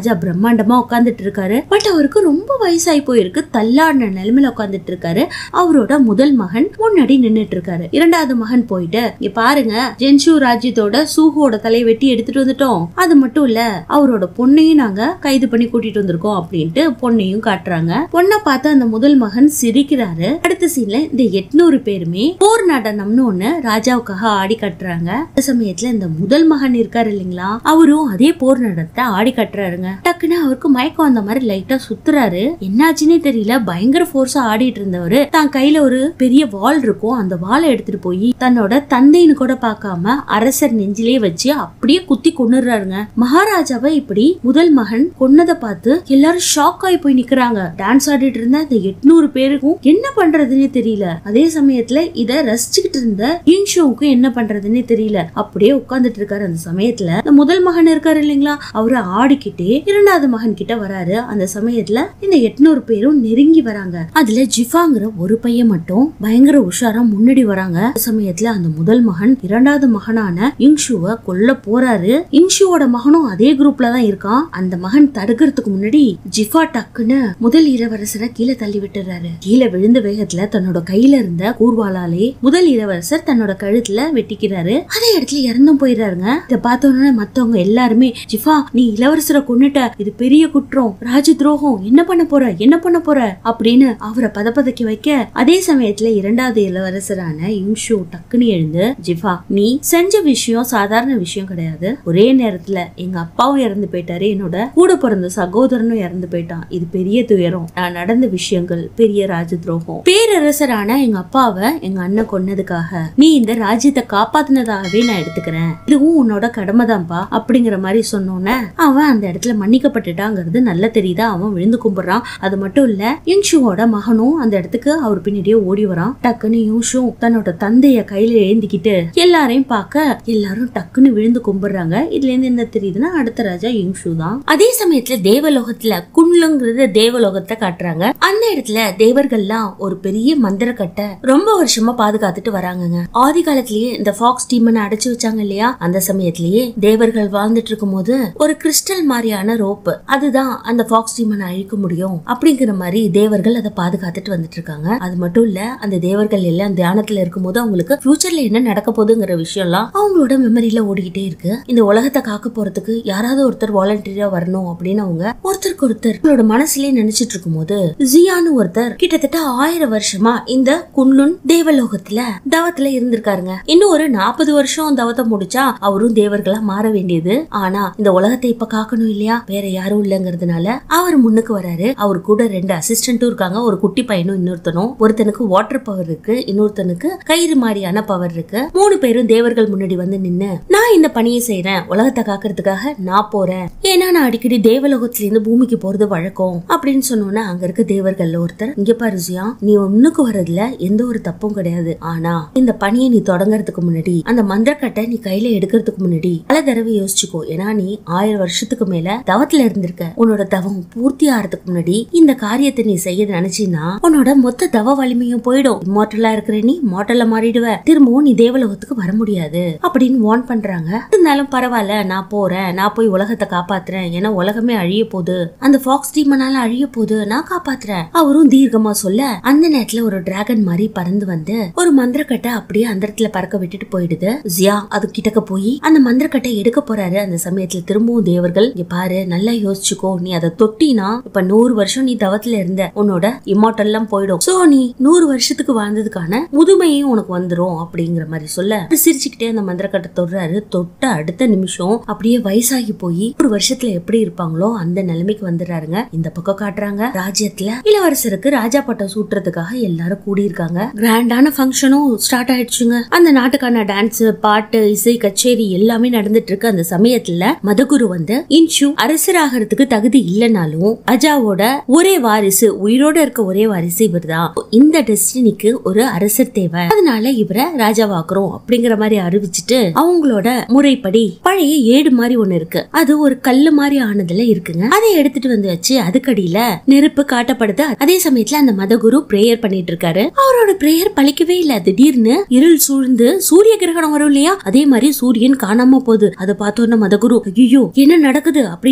பிரம்மாண்டமா உட்கார்ந்துட்டு இருக்காரு பட் அவருக்கு ரொம்ப வயசாகி போயிருக்கு தள்ளாடின நிலைமையில உட்கார்ந்துட்டு இருக்காரு அவரோட முதல் மகன் முன்னாடி நின்னுட்டு இருக்காரு இரண்டாவது மகன் போயிட்டு இங்க பாருங்க ஜென்ஷு ராஜ்யத்தோட சூஹோட தலையை வெட்டி எடுத்துட்டு வந்துட்டோம் அது மட்டும் இல்ல அவரோட பொண்ணையும் நாங்க கைது பண்ணி கூட்டிட்டு வந்திருக்கோம் அப்படின்ட்டு பொண்ணையும் காட்டுறாங்க பொண்ணை பார்த்து அந்த முதல் மகன் சிரிக்கிறாரு அடுத்த சீன்ல இந்த எட்நூறு பேருமே போர் நடனம்னு ஒண்ணு ராஜாவுக்காக ஆடி கட்டுறாங்க அந்த சமயத்துல இந்த முதல் மகன் இருக்காரு இல்லைங்களா அவரும் அதே போர் நடனத்தை ஆடி கட்டுறாருங்க டக்குன்னு அவருக்கு மயக்கம் வந்த மாதிரி லைட்டா சுத்துறாரு என்னாச்சுன்னே தெரியல பயங்கர ஃபோர்ஸா ஆடிட்டு இருந்தவரு தான் கையில ஒரு பெரிய வாள் இருக்கும் அந்த வாளை எடுத்துட்டு போய் தன்னோட தந்தைன்னு கூட பார்க்காம அரசர் நெஞ்சிலே வச்சு அப்படியே குத்தி கொன்னுறாருங்க மகாராஜாவை இப்படி முதல் மகன் கொன்னதை பார்த்து எல்லாரும் ஷாக் ஆகி போய் நிக்கிறாங்க டான்ஸ் ஆடிட்டு இருந்த இந்த எட்நூறு பேருக்கும் என்ன பண்றதுன்னே தெரியல அதே சமயத்துல இத ரசிச்சுக்கிட்டு இருந்த இன்ஷோவுக்கும் என்ன பண்றதுன்னே தெரியல அப்படியே உட்கார்ந்துட்டு இருக்காரு அந்த சமயத்துல இந்த முதல் மகன் இருக்காரு இல்லைங்களா அவரு ஆடிக்கிட்டே இரண்டாவது மகன் கிட்ட வராரு அந்த சமயத்துல இந்த எட்நூறு பேரும் நெருங்கி வராங்க அதுல ஜிஃபாங்கிற ஒரு பையன் மட்டும் பயங்கர உஷாரா முன்னாடி வராங்க அந்த சமயத்துல அந்த முதல் மகன் இரண்டாவது மகனான இங்ஷுவை கொல்ல போறாரு இங்ஷுவோட மகனும் அதே குரூப்ல தான் இருக்கான் அந்த மகன் தடுக்கிறதுக்கு முன்னாடி ஜிஃபா டக்குன்னு முதல் இளவரசரை கீழே தள்ளி விட்டுறாரு கீழே விழுந்த வேகத்துல தன்னோட கையில இருந்த கூர்வாளாலே முதல் இளவரசர் தன்னோட கழுத்துல வெட்டிக்கிறாரு அதே இடத்துல இறந்தும் போயிடுறாருங்க இத பார்த்த உடனே மத்தவங்க எல்லாருமே ஜிஃபா நீ இளவரசரை கொன்னுட்ட இது பெரிய குற்றம் ராஜ துரோகம் என்ன பண்ண போற என்ன பண்ண போற அப்படின்னு அவரை பதப்பதைக்க வைக்க அதே சமயத்துல இரண்டாவது இளவரசரான யூஷு டக்குன்னு எழுந்து ஜிஃபா நீ செஞ்ச விஷயம் சாதாரண விஷயம் கிடையாது ஒரே நேரத்துல எங்க அப்பாவும் இறந்து போயிட்டாரு என்னோட கூட பிறந்த சகோதரனும் இறந்து போயிட்டான் இது பெரிய துயரம் நான் நடந்த விஷயங்கள் பெரிய ராஜ துரோகம் பேரரசரான எங்க அப்பாவை எங்க அண்ணன் கொன்னதுக்காக நீ இந்த ராஜ்யத்தை காப்பாத்தினதாகவே நான் எடுத்துக்கிறேன் இதுவும் உன்னோட கடமைதான்ப்பா அப்படிங்கிற மாதிரி சொன்னோன்னே அவன் அந்த இடத்துல மன்னிக்கப்பட்டுட்டாங்கிறது நல்லா தெரியுதா அவன் விழுந்து கும்பிடுறான் அது மட்டும் இல்ல யூஷுவோட மகனும் அந்த இடத்துக்கு அவர் பின்னாடியே ஓடி வரான் டக்குன்னு யூஷும் தன்னோட தந்தைய கையில ஏந்திக்கிட்டு எல்லாரையும் பார்க்க எல்லாரும் டக்குன்னு விழுந்து கும்பிடுறாங்க இதுல இருந்து என்ன தெரியுதுன்னா அடுத்த ராஜா யூஷு தான் அதே சமயத்துல தேவலோகத்துல குண்லுங்கிறத தேவலோகத்தை காட்டுறாங்க அந்த இடத்துல தேவர்கள்லாம் ஒரு பெரிய மந்திரக்கட்டை ரொம்ப வருஷமா பாதுகாத்துட்டு வராங்கங்க ஆதி காலத்திலேயே இந்த ஃபாக்ஸ் டீமனை அடைச்சு வச்சாங்க இல்லையா அந்த சமயத்திலேயே தேவர்கள் வாழ்ந்துட்டு இருக்கும்போது ஒரு கிறிஸ்டல் மாதிரியான ரோப்பு அதுதான் அந்த ஃபாக்ஸ் டீமனை அழிக்க முடியும் அப்படிங்கிற மாதிரி தேவர்கள் அதை பாதுகாத்துட்டு வந்துட்டு இருக்காங்க அது மட்டும் இல்ல அந்த தேவர்கள் எல்லாம் தியானத்துல இருக்கும்போது அவங்களுக்கு ஃபியூச்சர்ல என்ன நடக்க போகுதுங்கிற விஷயம்லாம் அவங்களோட மெமரியில ஓடிக்கிட்டே இருக்கு இந்த உலகத்தை காக்க போறதுக்கு யாராவது ஒருத்தர் வாலண்டியரா வரணும் அப்படின்னு அவங்க ஒருத்தருக்கு ஒருத்தர் அவங்களோட மனசுலயே நினைச்சிட்டு இருக்கும்போது ஜியான்னு ஒருத்தர் கிட்டத்தட்ட ஆயிரம் வருஷமா இந்த குன்லுன் தேவலோகத்துல தவத்துல இருந்திருக்காருங்க இன்னும் ஒரு நாற்பது வருஷம் தவத்தை முடிச்சா அவரும் தேவர்களா மாற வேண்டியது ஆனா இந்த உலகத்தை இப்ப காக்கணும் இல்லையா வேற யாரும் இல்லங்கிறதுனால அவர் முன்னுக்கு வராரு அவர் கூட ரெண்டு அசிஸ்டன்ட்டும் இருக்காங்க ஒரு குட்டி பையனும் இன்னொருத்தனும் ஒருத்தனுக்கு வாட்டர் பவர் இருக்கு இன்னொருத்தனுக்கு கயிறு மாதிரியான பவர் இருக்கு மூணு பேரும் தேவர்கள் முன்னாடி வந்து நின்னு நான் இந்த பணியை செய்யறேன் உலகத்தை காக்கிறதுக்காக நான் போறேன் ஏன்னா நான் அடிக்கடி தேவலோகத்துல இருந்து பூமிக்கு போறது வழக்கம் அப்படின்னு சொன்னோன்னே அங்க இருக்க தேவர்கள்ல ஒருத்தர் இங்க பாரு ஜியா நீ ஒண்ணுக்கு வர்றதுல எந்த ஒரு தப்பும் கிடையாது ஆனா இந்த பணியை நீ தொடங்கறதுக்கு முன்னாடி அந்த மந்திரக்கட்டை நீ கையில எடுக்கிறதுக்கு முன்னாடி பல தடவை யோசிச்சுக்கோ ஏன்னா நீ ஆயிரம் வருஷத்துக்கு மேல தவத்துல இருந்திருக்க உன்னோட தவம் பூர்த்தி ஆறதுக்கு முன்னாடி இந்த காரியத்தை நீ செய்ய நினைச்சீன்னா உன்னோட மொத்த தவ வலிமையும் போயிடும் இம்மார்டலா இருக்கிற நீ மார்டலா மாறிடுவ திரும்பவும் நீ தேவலோகத்துக்கு வர முடியாது அப்படின்னு வார்ன் பண்றாங்க இருந்தாலும் பரவாயில்ல நான் போறேன் நான் போய் உலகத்தை காப்பாத்துறேன் ஏன்னா உலகமே அழிய போகுது அந்த ஃபாக்ஸ் டீமனால அழிய போகுது நான் காப்பாத்துறேன் அவரும் தீர்க்கமா சொல்ல அந்த நேரத்துல ஒரு டிராகன் மாதிரி பறந்து வந்து ஒரு மந்திரக்கட்டை அப்படியே அந்த இடத்துல பறக்க விட்டுட்டு போயிடுது ஜியா அது கிட்டக்க போய் அந்த மந்திரக்கட்டை எடுக்க போறாரு அந்த சமயத்துல திரும்பவும் தேவர்கள் இங்க பாரு நல்லா யோசிச்சுக்கோ நீ அதை தொட்டினா இப்ப நூறு வருஷம் நீ தவத்துல இருந்த உன்னோட இம்மார்டல்லாம் போயிடும் சோ நீ நூறு வருஷத்துக்கு வாழ்ந்ததுக்கான முதுமையும் உனக்கு வந்துரும் அப்படிங்கிற மாதிரி சொல்ல அவரு சிரிச்சுக்கிட்டே அந்த மந்திரக்கட்டை தொடுறாரு தொட்ட அடுத்த நிமிஷம் அப்படியே வயசாகி போய் ஒரு வருஷத்துல எப்படி இருப்பாங்களோ அந்த நிலைமைக்கு வந்துடுறாருங்க இந்த பக்கம் காட்டுறாங்க ராஜ்யத்துல இளவரசருக்கு ராஜா பட்டம் சூட்டுறதுக்காக எல்லாரும் கூடியிருக்காங்க கிராண்டான ஃபங்க்ஷனும் ஸ்டார்ட் ஆயிடுச்சுங்க அந்த நாட்டுக்கான டான்ஸ் பாட்டு இசை கச்சேரி எல்லாமே நடந்துட்டு இருக்கு அந்த சமயத்துல மதகுரு வந்து இன்ஷு அரசராகிறதுக்கு தகுதி இல்லைனாலும் ராஜாவோட ஒரே வாரிசு உயிரோட இருக்க ஒரே வாரிசு இவர்தான் இந்த டெஸ்டினிக்கு ஒரு அரசர் தேவை அதனால இவரை ராஜாவாக்குறோம் அப்படிங்கிற மாதிரி அறிவிச்சிட்டு அவங்களோட முறைப்படி பழைய ஏடு மாதிரி ஒண்ணு இருக்கு அது ஒரு கல்லு மாதிரி ஆனதுல இருக்குங்க அதை எடுத்துட்டு வந்து வச்சு அதுக்கடியில நெருப்பு காட்டப்படுது அதே சமயத்துல அந்த மதகுரு பிரேயர் பண்ணிட்டு இருக்காரு அவரோட பிரேயர் பலிக்கவே இல்ல திடீர்னு இருள் சூழ்ந்து சூரிய கிரகணம் வரும் இல்லையா அதே மாதிரி சூரியன் காணாம போகுது அதை பார்த்தோன்ன மதகுரு ஐயோ என்ன நடக்குது அப்படின்னு அவர் கையில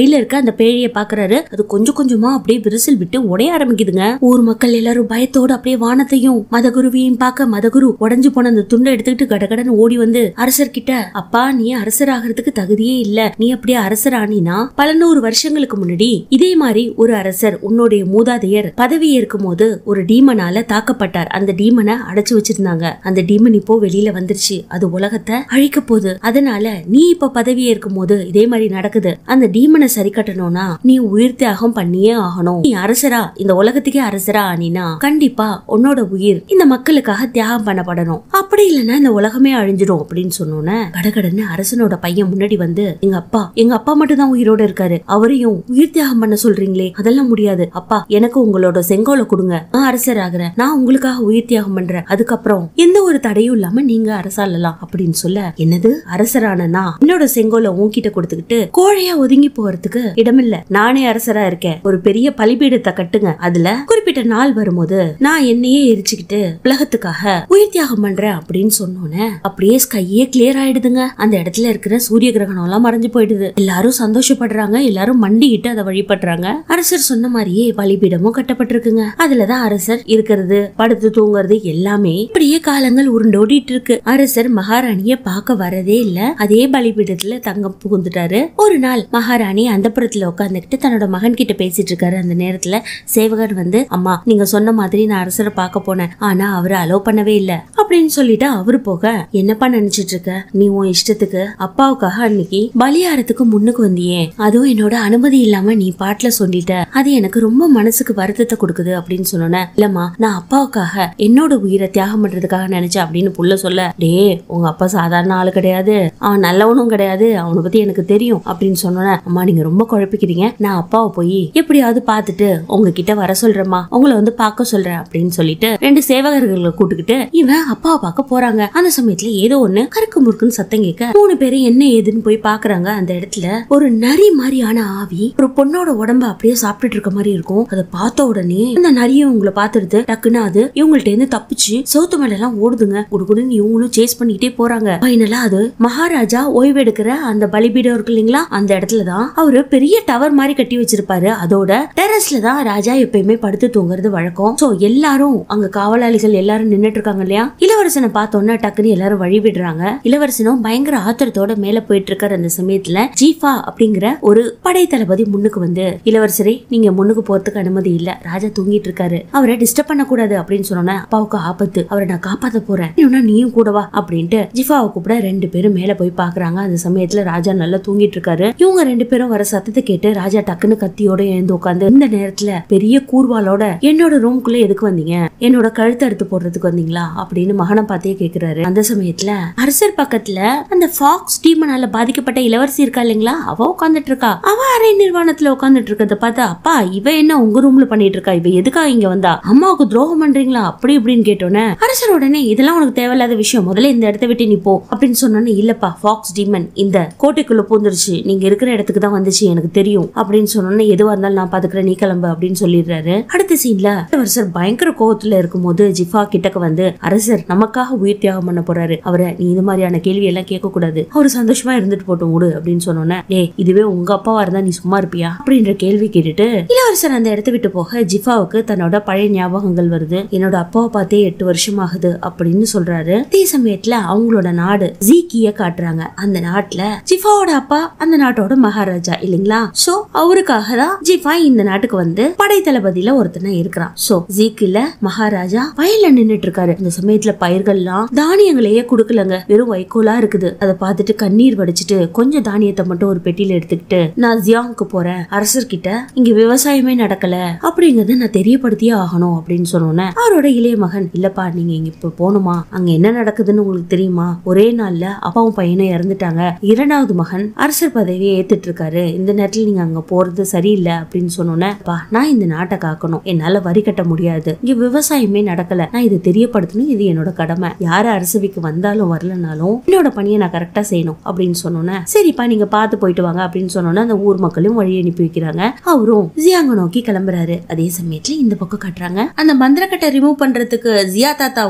கையில இருக்க அந்த பேழைய பாக்குறாரு அது கொஞ்சம் கொஞ்சமா அப்படியே விரிசல் விட்டு உடைய ஆரம்பிக்குதுங்க ஊர் மக்கள் எல்லாரும் பயத்தோட அப்படியே வானத்தையும் மதகுருவியும் பார்க்க மதகுரு உடைஞ்சு போன அந்த துண்டை எடுத்துக்கிட்டு கடகடன்னு ஓடி வந்து அரசர்கிட்ட அப்பா நீ அரசராகிறதுக்கு தகுதியே இல்ல நீ அப்படியே அரசர் ஆனினா பல நூறு வருஷங்களுக்கு முன்னாடி இதே மாதிரி ஒரு அரசர் உன்னுடைய மூதாதையர் பதவி ஏற்கும் போது ஒரு டீமனால தாக்கப்பட்டார் அந்த டீமனை அடைச்சு வச்சிருந்தாங்க அந்த டீமன் இப்போ வெளியில வந்துருச்சு அது உலகத்தை அழிக்க போகுது அதனால நீ இப்ப பதவி ஏற்கும் போது இதே மாதிரி நடக்குது அந்த டீமனை சரி கட்டணும்னா நீ உயிர் தியாகம் பண்ணியே ஆகணும் நீ அரசரா இந்த உலகத்துக்கே அரசரா ஆனினா கண்டிப்பா உன்னோட உயிர் இந்த மக்களுக்காக தியாகம் பண்ணப்படணும் அப்படி இல்லைன்னா இந்த உலகமே அழிஞ்சிடும் அப்படின்னு சொன்னோன்னே கடகடன்னு அரசனோட பையன் முன்னாடி வந்து எங்க அப்பா எங்க அப்பா மட்டும் தான் உயிரோட இருக்காரு அவரையும் உயிர் தியாகம் பண்ண சொல்றீங்களே அதெல்லாம் முடியாது அப்பா எனக்கு உங்களோட செங்கோலை கொடுங்க நான் அரசர் ஆகுறேன் நான் உங்களுக்காக உயிர் தியாகம் பண்றேன் அதுக்கப்புறம் எந்த ஒரு தடையும் இல்லாம நீங்க அரசாளலாம் அப்படின்னு சொல்ல என்னது அரசரானா என்னோட செங்கோலை உன்கிட்ட கொடுத்துக்கிட்டு கோழையா ஒதுங்கி போறதுக்கு இடமில்ல நானே அரசரா இருக்கேன் ஒரு பெரிய பலிபீடத்தை கட்டுங்க அதுல குறிப்பிட்ட நாள் வரும்போது நான் என்னையே எரிச்சுக்கிட்டு உலகத்துக்காக உயிர் தியாகம் பண்றேன் அப்படின்னு சொன்னோன்னே அப்படியே ஸ்கையே கிளியர் ஆயிடுதுங்க அந்த இடத்துல இருக்கிற சூரிய கிரகணம் எல்லாம் மறைஞ்சு போயிடுது எல்லாரும் சந்தோஷப்படுறாங்க எல்லாரும் மண்டிக்கிட்டு அதை வழிபடுறாங்க அரசர் சொன்ன மாதிரியே பலிபீடமும் கட்டப்பட்டிருக்குங்க அதுலதான் அரசர் இருக்கிறது படுத்து தூங்குறது எல்லாமே இப்படியே காலங்கள் உருண்டோடிட்டு இருக்கு அரசர் மகாராணிய பார்க்க வரதே இல்ல அதே பலிபீடத்துல தங்க புகுந்துட்டாரு ஒரு நாள் மகாராணி அந்த புறத்துல உட்காந்துக்கிட்டு தன்னோட மகன் கிட்ட பேசிட்டு இருக்காரு அந்த நேரத்துல சேவகர் வந்து அம்மா நீங்க சொன்ன மாதிரி நான் அரசரை பார்க்க போனேன் ஆனா அவரை அலோவ் பண்ணவே இல்ல அப்படின்னு சொல்லிட்டு அவரு போக என்னப்பா நினைச்சிட்டு இருக்க நீ உன் இஷ்டத்துக்கு அப்பாவுக்காக அன்னைக்கு பலியாரத்துக்கு முன்னுக்கு வந்தியே அதுவும் என்னோட அனுமதி இல்லாம நீ பாட்டுல சொல்லிட்ட அது எனக்கு ரொம்ப மனசுக்கு வருத்தத்தை கொடுக்குது அப்படின்னு சொன்னேன் இல்லம்மா நான் அப்பாவுக்காக என்னோட உயிரை தியாகம் பண்றதுக்காக நினைச்சேன் அப்படின்னு புள்ள சொல்ல டே உங்க அப்பா சாதாரண ஆளு கிடையாது அவன் நல்லவனும் கிடையாது அவனை பத்தி எனக்கு தெரியும் அப்படின்னு சொன்னோன்னே அம்மா நீங்க ரொம்ப குழப்பிக்கிறீங்க நான் அப்பாவை போய் எப்படியாவது பார்த்துட்டு உங்ககிட்ட வர சொல்றேம்மா உங்களை வந்து பார்க்க சொல்றேன் அப்படின்னு சொல்லிட்டு ரெண்டு சேவகர்களை கூட்டுக்கிட்டு இவன் அப்பாவை பார்க்க போறாங்க அந்த சமயத்துல ஏதோ ஒண்ணு கருக்கு முறுக்குன்னு சத்தம் கேட்க மூணு பேரும் என்ன ஏதுன்னு போய் பாக்குறாங்க அந்த இடத்துல ஒரு நரி மாதிரியான ஆவி ஒரு பொண்ணோட உடம்ப அப்படியே சாப்பிட்டுட்டு இருக்க மாதிரி இருக்கும் அதை பார்த்த உடனே அந்த நரியும் உங்களை பார்த்துடுது டக்குன்னு அது இவங்கள்ட்ட இருந்து தப்பிச்சு சோத்து மேல எல்லாம் ஓடுதுங்க குடுகுடுன்னு இவங்களும் சேஸ் பண்ணிக்கிட்டே போறாங்க ஃபைனலா அது மகாராஜா ஓய்வெடுக்கிற அந்த பலிபீடம் இருக்கு இல்லைங்களா அந்த இடத்துல தான் அவரு பெரிய டவர் மாதிரி கட்டி வச்சிருப்பாரு அதோட டெரஸ்ல தான் ராஜா எப்பயுமே படுத்து தூங்குறது வழக்கம் சோ எல்லாரும் அங்க காவலாளிகள் எல்லாரும் நின்னுட்டு இருக்காங்க இல்லையா இளவரசனை பார்த்தோன்னா டக்குன்னு எல்லாரும் வழி விடுறாங்க இளவரசனும் பயங்கர ஆத்திரத்தோட மேல போயிட்டு இருக்காரு அந்த சமயத்துல ஜீஃபா அப்படிங்கிற ஒரு படை தளபதி முன்னுக்கு வந்து இளவரசரே நீங்க முன்னுக்கு போறதுக்கு அனுமதி இல்ல ராஜா தூங்கிட்டு இருக்காரு அவரை டிஸ்டர்ப் பண்ண கூடாது அப்படின்னு சொன்னோன்னே அப்பாவுக்கு ஆபத்து அவரை நான் காப்பாத்த போறேன் இல்லைன்னா நீயும் கூட வா அப்படின்ட்டு ஜிஃபாவை கூப்பிட ரெண்டு பேரும் மேல போய் பாக்குறாங்க அந்த சமயத்துல ராஜா நல்லா தூங்கிட்டு இருக்காரு இவங்க ரெண்டு பேரும் வர சத்தத்தை கேட்டு ராஜா டக்குன்னு கத்தியோட எழுந்து உட்காந்து இந்த நேரத்துல பெரிய கூர்வாலோட என்னோட ரூம்குள்ள எதுக்கு வந்தீங்க என்னோட கழுத்தை அறுத்து போடுறதுக்கு வந்தீங்களா அப்படின்னு மகனை பார்த்தே கேக்குறாரு அந்த சமயத்துல அரசர் பக்கத்துல அந்த ஃபாக்ஸ் டீமனால பாதிக்கப்பட்ட இளவரசி இருக்கா இல்லைங்களா அவ உட்காந்துட்டு இருக்கா அவ அரை நிர்வாணத்துல உட்காந்துட்டு இருக்கத பார்த்து அப்பா இவ என்ன உங்க ரூம்ல பண்ணிட்டு இருக்கா இவ எதுக்கா இங்க வந்தா அம்மாவுக்கு துரோகம் பண்றீங்களா அப்படி இப்படின்னு கேட்டோன்னே அரசர் உடனே இதெல்லாம் உனக்கு தேவையில்லாத விஷயம் முதல்ல இந்த இடத்த விட்டு நீ போ அப்படின்னு சொன்னோன்னே இல்லப்பா ஃபாக்ஸ் டீமன் இந்த கோட்டைக்குள்ள பூந்துருச்சு நீங்க இருக்கிற இடத்துக்கு தான் வந்துச்சு எனக்கு தெரியும் அப்படின்னு சொன்னோன்னே எதுவா இருந்தாலும் நான் பாத்துக்கிறேன் நீ கிளம்பு அப்படின்னு சொல்லிடுறாரு அடுத்த சீன்ல இளவரசர் பயங்கர கோவத்துல இருக்கும்போது ஜிஃபா கிட்டக்க வந்து அரசர் நமக்காக உயிர் தியாகம் பண்ண போறாரு அவரை நீ இது மாதிரியான கேள்வி எல்லாம் கேட்க கூடாது அவரு சந்தோஷமா இருந்துட்டு போட்டும் விடு அப்படின்னு சொன்னோன்னே டேய் இதுவே உங்க அப்பாவா இருந்தா நீ சும்மா இருப்பியா அப்படின்ற கேள்வி கேட்டுட்டு இளவரசர் அந்த இடத்த விட்டு போக ஜிஃபாவுக்கு தன்னோட பழைய ஞாபகங்கள் வருது என்னோட அப்பாவை பார்த்தே எட்டு வருஷம் ஆகுது அப்படின்னு சொல்றாரு அதே சமயத்துல அவங்களோட நாடு ஜீக்கிய காட்டுறாங்க அந்த நாட்டுல ஜிஃபாவோட அப்பா அந்த நாட்டோட மகாராஜா இல்லைங்களா சோ அவருக்காக தான் ஜிஃபா இந்த நாட்டுக்கு வந்து படை தளபதியில ஒருத்தனா இருக்கிறான் சோ ஜீக்கில மகாராஜா வயல்ல நின்னுட்டு இருக்காரு இந்த சமயத்துல பயிர்கள்லாம் தானியங்களையே கொடுக்கலங்க வெறும் வைக்கோலா இருக்குது அதை பார்த்துட்டு கண்ணீர் வடிச்சிட்டு கொஞ்சம் தானியத்தை மட்டும் ஒரு பெட்டியில எடுத்துக்கிட்டு நான் ஜியாங்க்கு போறேன் அரசர்கிட்ட இங்க விவசாயமே நடக்கல அப்படிங்கறத நான் தெரியப்படுத்தியே ஆகணும் அப்படின்னு சொன்னோன்னே அவரோட இளைய மகன் இல்லப்பா நீங்க இங்க இப்ப போகணுமா அங்க என்ன நடக்குதுன்னு உங்களுக்கு தெரியுமா ஒரே நாள்ல அப்பாவும் பையனும் இறந்துட்டாங்க இரண்டாவது மகன் அரசர் பதவியை ஏத்துட்டு இருக்காரு இந்த நேரத்துல நீங்க அங்க போறது சரியில்லை அப்படின்னு சொன்னோன்னே "அப்பா, நான் இந்த நாட்டை காக்கணும் என்னால வரி கட்ட முடியாது இங்க விவசாயமே நடக்கல நான் இதை தெரியப்படுத்தணும் இது என்னோட கடமை யாரு அரசவைக்கு வந்தாலும் வரலனாலும் என்னோட பணியை நான் கரெக்டா செய்யணும் அப்படின்னு சொன்னோன்னே சரிப்பா நீங்க பார்த்து போயிட்டு வாங்க அப்படின்னு சொன்னோன்னே அந்த ஊர் மக்களும் வழி அனுப்பி வைக்கிறாங்க அவரும் ஜியாங்க நோக்கி கிளம்புறாரு அதே சமயத்துல இந்த பக்கம் காட்டுறாங்க அந்த மந்திரக்கட்டை ரிமூவ் பண்றதுக்கு ஜியா தாத்தாவும்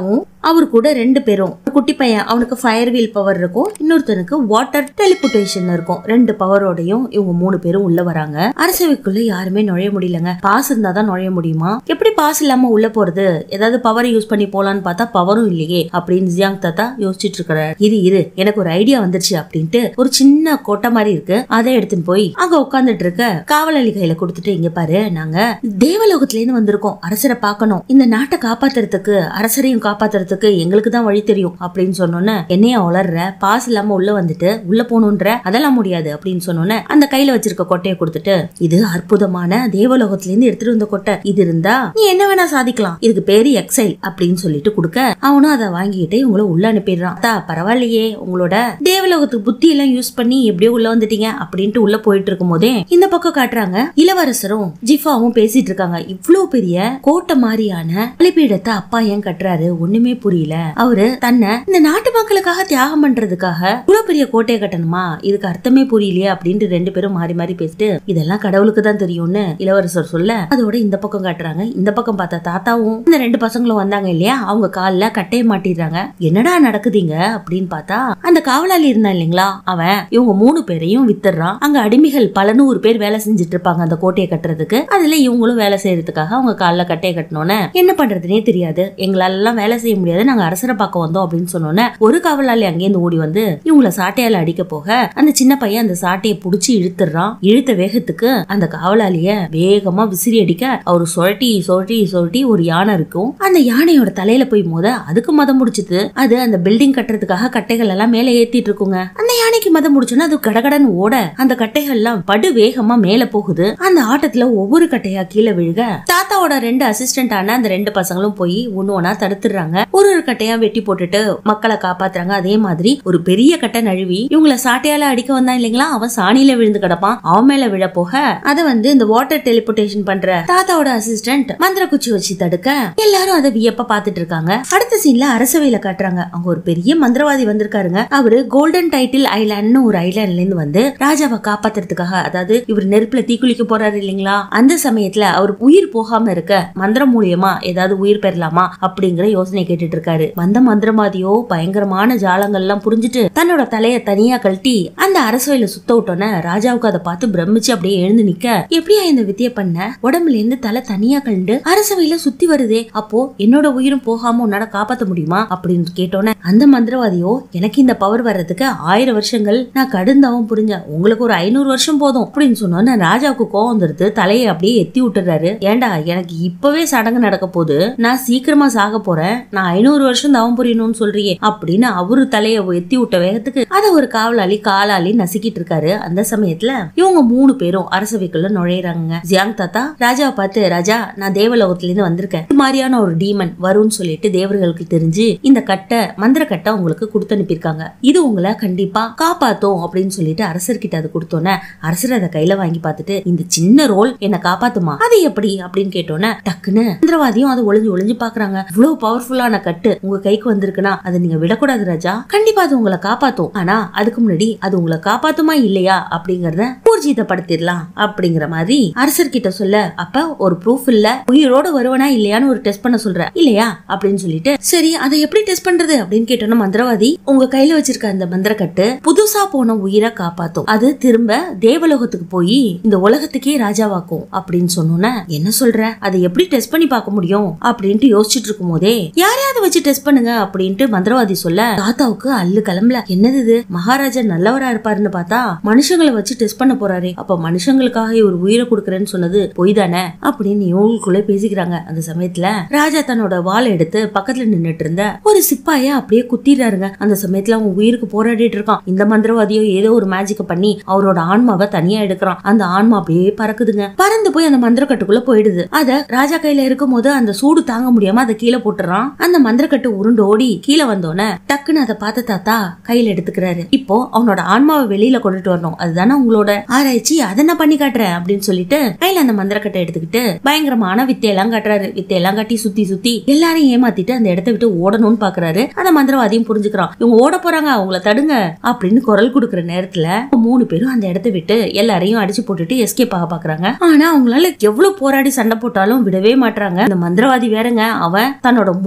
அவர் கூட ரெண்டு பேரும் ஒரு குட்டி பையன் அவனுக்கு ஃபயர் வீல் பவர் இருக்கும் இன்னொருத்தனுக்கு வாட்டர் டெலிபுட்டேஷன் இருக்கும் ரெண்டு பவரோடையும் இவங்க மூணு பேரும் உள்ள வராங்க அரசவைக்குள்ள யாருமே நுழைய முடியலங்க பாஸ் இருந்தா தான் நுழைய முடியுமா எப்படி பாஸ் இல்லாம உள்ள போறது ஏதாவது பவர் யூஸ் பண்ணி போலான்னு பார்த்தா பவரும் இல்லையே அப்படின்னு ஜியாங் தாத்தா யோசிச்சுட்டு இருக்கிறார் இரு இரு எனக்கு ஒரு ஐடியா வந்துருச்சு அப்படின்ட்டு ஒரு சின்ன கோட்டை மாதிரி இருக்கு அதை எடுத்துன்னு போய் அங்க உட்கார்ந்துட்டு இருக்க காவலாளி கையில கொடுத்துட்டு இங்க பாரு நாங்க தேவலோகத்துல இருந்து வந்திருக்கோம் அரசரை பார்க்கணும் இந்த நாட்டை காப்பாத்துறதுக்கு அரசரையும் காப்பாத்துறதுக்கு எங்களுக்கு தான் வழி தெரியும் அப்படின்னு சொன்னோன்னே என்னைய வளர்ற பாஸ் இல்லாம உள்ள வந்துட்டு உள்ள போகணுன்ற அதெல்லாம் முடியாது அப்படின்னு சொன்னோன்னே அந்த கையில வச்சிருக்க கொட்டையை கொடுத்துட்டு இது அற்புதமான தேவலோகத்துல இருந்து எடுத்துட்டு வந்த கொட்டை இது இருந்தா நீ என்ன வேணா சாதிக்கலாம் இதுக்கு பேரு எக்ஸைல் அப்படின்னு சொல்லிட்டு கொடுக்க அவனும் அதை வாங்கிட்டு இவங்கள உள்ள அனுப்பிடுறான் "அத்தா, பரவாயில்லையே உங்களோட தேவலோகத்துக்கு புத்தி எல்லாம் யூஸ் பண்ணி எப்படியோ உள்ள வந்துட்டீங்க அப்படின்ட்டு உள்ள போயிட்டு இருக்கும் போதே இந்த பக்கம் காட்டுறாங்க இளவரசரும் ஜிஃபாவும் பேசிட்டு இருக்காங்க இவ்ளோ பெரிய கோட்டை மாதிரியான பலிபீடத்தை அப்பா ஏன் கட்டுறாரு ஒண்ணுமே புரியல அவரு தன்னை இந்த நாட்டு மக்களுக்காக தியாகம் பண்றதுக்காக இவ்வளவு பெரிய கோட்டையை கட்டணுமா இதுக்கு அர்த்தமே புரியலையே அப்படின்ட்டு ரெண்டு பேரும் மாறி மாறி பேசிட்டு இதெல்லாம் கடவுளுக்கு தான் தெரியும்னு இளவரசர் சொல்ல அதோட இந்த பக்கம் காட்டுறாங்க இந்த பக்கம் பார்த்தா தாத்தாவும் இந்த ரெண்டு பசங்களும் வந்தாங்க இல்லையா அவங்க கால்ல கட்டைய மாட்டிடுறாங்க என்னடா நடக்குதுங்க அப்படின்னு பார்த்தா அந்த காவலாளி இருந்தான் இல்லைங்களா அவன் இவங்க மூணு பேரையும் வித்துடுறான் அங்க அடிமைகள் பல நூறு பேர் வேலை செஞ்சுட்டு இருப்பாங்க அந்த கோட்டையை கட்டுறதுக்கு அதுல இவங்களும் வேலை செய்யறதுக்காக அவங்க கால்ல கட்டைய கட்டணும்னு என்ன பண்றதுனே தெரியாது எங்களால எல்லாம் வேலை செய்ய முடியாது நாங்க அரசரை பார்க்க வந்தோம் அப்படின்னு சொன்னோன்னே ஒரு காவலாளி அங்கேருந்து ஓடி வந்து இவங்கள சாட்டையால அடிக்க போக அந்த சின்ன பையன் அந்த சாட்டையை புடிச்சு இழுத்துறான் இழுத்த வேகத்துக்கு அந்த காவலாளிய வேகமா விசிறி அடிக்க அவர் சுழட்டி சுழட்டி சுழட்டி ஒரு யானை இருக்கும் அந்த யானையோட தலையில போய் மோத அதுக்கு மதம் முடிச்சுது அது அந்த பில்டிங் கட்டுறதுக்காக கட்டைகள் எல்லாம் மேல ஏத்திட்டு இருக்குங்க அந்த யானைக்கு மதம் முடிச்சோன்னா அது கடகடன்னு ஓட அந்த கட்டைகள் எல்லாம் படு வேகமா மேல போகுது அந்த ஆட்டத்துல ஒவ்வொரு கட்டையா கீழே விழுக தாத்தாவோட ரெண்டு அசிஸ்டன்ட் ஆன அந்த ரெண்டு பசங்களும் போய் ஒண்ணு ஒண்ணா தடுத்துடுறாங்க ஒரு ஒரு கட்டையா வெட்டி போட்டுட்டு மக்களை காப்பாத்துறாங்க அதே மாதிரி ஒரு பெரிய கட்டை நழுவி இவங்கள சாட்டையால அடிக்க வந்தான் இல்லைங்களா அவன் சாணியில விழுந்து கிடப்பான் அவன் மேல விழ போக அதை வந்து இந்த வாட்டர் டெலிபோர்டேஷன் பண்ற தாத்தாவோட அசிஸ்டன்ட் மந்திர குச்சி வச்சு தடுக்க எல்லாரும் அதை வியப்ப பாத்துட்டு இருக்காங்க அடுத்த சீன்ல அரசவையில காட்டுறாங்க அங்க ஒரு பெரிய மந்திரவாதி வந்திருக்காருங்க அவரு கோல்டன் டைட்டில் ஐலாண்ட்னு ஒரு ஐலாண்ட்ல இருந்து வந்து ராஜாவை காப்பாத்துறதுக்காக அதாவது இவர் நெருப்புல தீக்குளிக்க போறாரு இல்லைங்களா அந்த சமயத்துல அவர் உயிர் போகாம இருக்க மந்திரம் மூலியமா ஏதாவது உயிர் பெறலாமா அப்படிங்கிற யோசனை கேட்டுட்டு இருக்காரு வந்த மந்திரவாதியோ பயங்கரமான ஜாலங்கள் எல்லாம் புரிஞ்சுட்டு தன்னோட தலைய தனியா கழட்டி அந்த அரசவையில சுத்த விட்டோன்னே ராஜாவுக்கு அதை பார்த்து பிரமிச்சு அப்படியே எழுந்து நிக்க எப்படியா இந்த வித்தியை பண்ண உடம்புல இருந்து தலை தனியா கண்டு அரசவையில சுத்தி வருதே அப்போ என்னோட உயிரும் போகாம உன்னால காப்பாத்த முடியுமா அப்படின்னு கேட்டோன்னே அந்த மந்திரவாதியோ எனக்கு இந்த பவர் வர்றதுக்கு ஆயிரம் வருஷங்கள் நான் கடுந்தாவும் புரிஞ்சேன் உங்களுக்கு ஒரு ஐநூறு வருஷம் போதும் அப்படின்னு சொன்னோன்னே ராஜாவுக்கு கோவம் வந்துருது தலையை அப்படியே எத்தி விட்டுறாரு ஏண்டா எனக்கு இப்பவே சடங்கு நடக்க போகுது நான் சீக்கிரமா சாக போறேன் நான் ஐநூறு வருஷம் தவம் புரியணும்னு சொல்றியே அப்படின்னு அவரு தலையை எத்தி விட்ட வேகத்துக்கு அதை ஒரு காவலாளி காலாளி நசுக்கிட்டு இருக்காரு அந்த சமயத்துல இவங்க மூணு பேரும் அரசவைக்குள்ள நுழையறாங்க ஜியாங் தாத்தா ராஜாவை பார்த்து ராஜா நான் தேவலோகத்துல இருந்து வந்திருக்கேன் இது மாதிரியான ஒரு டீமன் வரும்னு சொல்லிட்டு தேவர்களுக்கு தெரிஞ்சு இந்த கட்டை மந்திர கட்டை உங்களுக்கு கொடுத்து அனுப்பியிருக்காங்க இது உங்களை கண்டிப்பா காப்பாத்தும் அப்படின்னு சொல்லிட்டு அரசர்கிட்ட அதை கொடுத்தோன்னே அரசர் அதை கையில வாங்கி பார்த்துட்டு இந்த சின்ன ரோல் என்ன காப்பாத்துமா அது எப்படி அப்படின்னு கேட்டோன்னே டக்குன்னு மந்திரவாதியும் அதை ஒளிஞ்சு ஒளிஞ்சு பாக்குறாங்க இவ்வளவு பவர்ஃபுல்லான கட்டு உங்க கைக்கு வந்திருக்குன்னா அதை நீங்க விடக்கூடாது ராஜா கண்டிப்பா அது உங்களை காப்பாத்தும் ஆனா அதுக்கு முன்னாடி அது உங்களை காப்பாத்துமா இல்லையா அப்படிங்கறத ஊர்ஜிதப்படுத்திடலாம் அப்படிங்கிற மாதிரி அரசர் கிட்ட சொல்ல அப்ப ஒரு ப்ரூஃப் இல்ல உயிரோட வருவனா இல்லையான்னு ஒரு டெஸ்ட் பண்ண சொல்ற இல்லையா அப்படின்னு சொல்லிட்டு சரி அதை எப்படி டெஸ்ட் பண்றது அப்படின்னு கேட்டோம்னா மந்திரவாதி உங்க கையில வச்சிருக்க அந்த மந்திரக்கட்டு புதுசா போன உயிரை காப்பாத்தும் அது திரும்ப தேவலோகத்துக்கு போய் இந்த உலகத்துக்கே ராஜாவாக்கும் அப்படின்னு சொன்னோன்னே என்ன சொல்ற அதை எப்படி டெஸ்ட் பண்ணி பார்க்க முடியும் அப்படின்ட்டு யோசிச்சுட்டு இருக்கும் போதே யாரையாவது வச்சு டெஸ்ட் பண்ணுங்க அப்படின்ட்டு மந்திரவாதி சொல்ல தாத்தாவுக்கு அல்லு கிளம்பல என்னது இது மகாராஜா நல்லவரா இருப்பாருன்னு பார்த்தா மனுஷங்களை வச்சு டெஸ்ட் பண்ண போறாரே அப்ப மனுஷங்களுக்காக இவர் உயிரை கொடுக்கறேன்னு சொன்னது பொய் தானே அப்படின்னு இவங்களுக்குள்ள பேசிக்கிறாங்க அந்த சமயத்துல ராஜா தன்னோட வாளை எடுத்து பக்கத்துல நின்னுட்டு இருந்த ஒரு சிப்பாய அப்படியே குத்திடுறாருங்க அந்த சமயத்துல அவன் உயிருக்கு போராடிட்டு இருக்கான் இந்த மந்திரவாதியோ ஏதோ ஒரு மேஜிக்க பண்ணி அவரோட ஆன்மாவை தனியா எடுக்கிறான் அந்த ஆன்மா அப்படியே பறக்குதுங்க பறந்து போய் அந்த மந்திரக்கட்டுக்குள்ள போயிடுது அத ராஜா கையில இருக்கும் போது அந்த சூடு தாங்க முடியாம அதை கீழே போட்டுறான் அந்த மந்திரக்கட்டு உருண்டு ஓடி கீழே வந்தோடனே டக்குன்னு அதை பார்த்த தாத்தா கையில எடுத்துக்கிறாரு இப்போ அவனோட ஆன்மாவை வெளியில கொண்டுட்டு வரணும் அதுதானே உங்களோட ஆராய்ச்சி அதை நான் பண்ணி காட்டுறேன் அப்படின்னு சொல்லிட்டு கையில அந்த மந்திரக்கட்டை எடுத்துக்கிட்டு பயங்கரமான வித்தையெல்லாம் காட்டுறாரு வித்தையெல்லாம் காட்டி சுத்தி சுத்தி எல்லாரையும் ஏமாத்திட்டு அந்த இடத்த விட்டு ஓடணும்னு பாக்குறாரு அந்த மந்திரவாதியும் புரிஞ்சுக்கிறான் இவங்க ஓட போறாங்க அவங்கள தடுங்க அப்படின்னு குரல் கொடுக்கிற நேரத்துல மூணு பேரும் அந்த இடத்த விட்டு எல்லாரையும் அடிச்சு போட்டுட்டு எஸ்கேப் ஆக பாக்குறாங்க ஆனா அவங்களால எவ்வளவு போராடி சண்டை போட்டாலும் விடவே மாட்டாங்க அந்த மந்திரவாதி வேறங்க அவன் தன்னோட முடிய பெரிய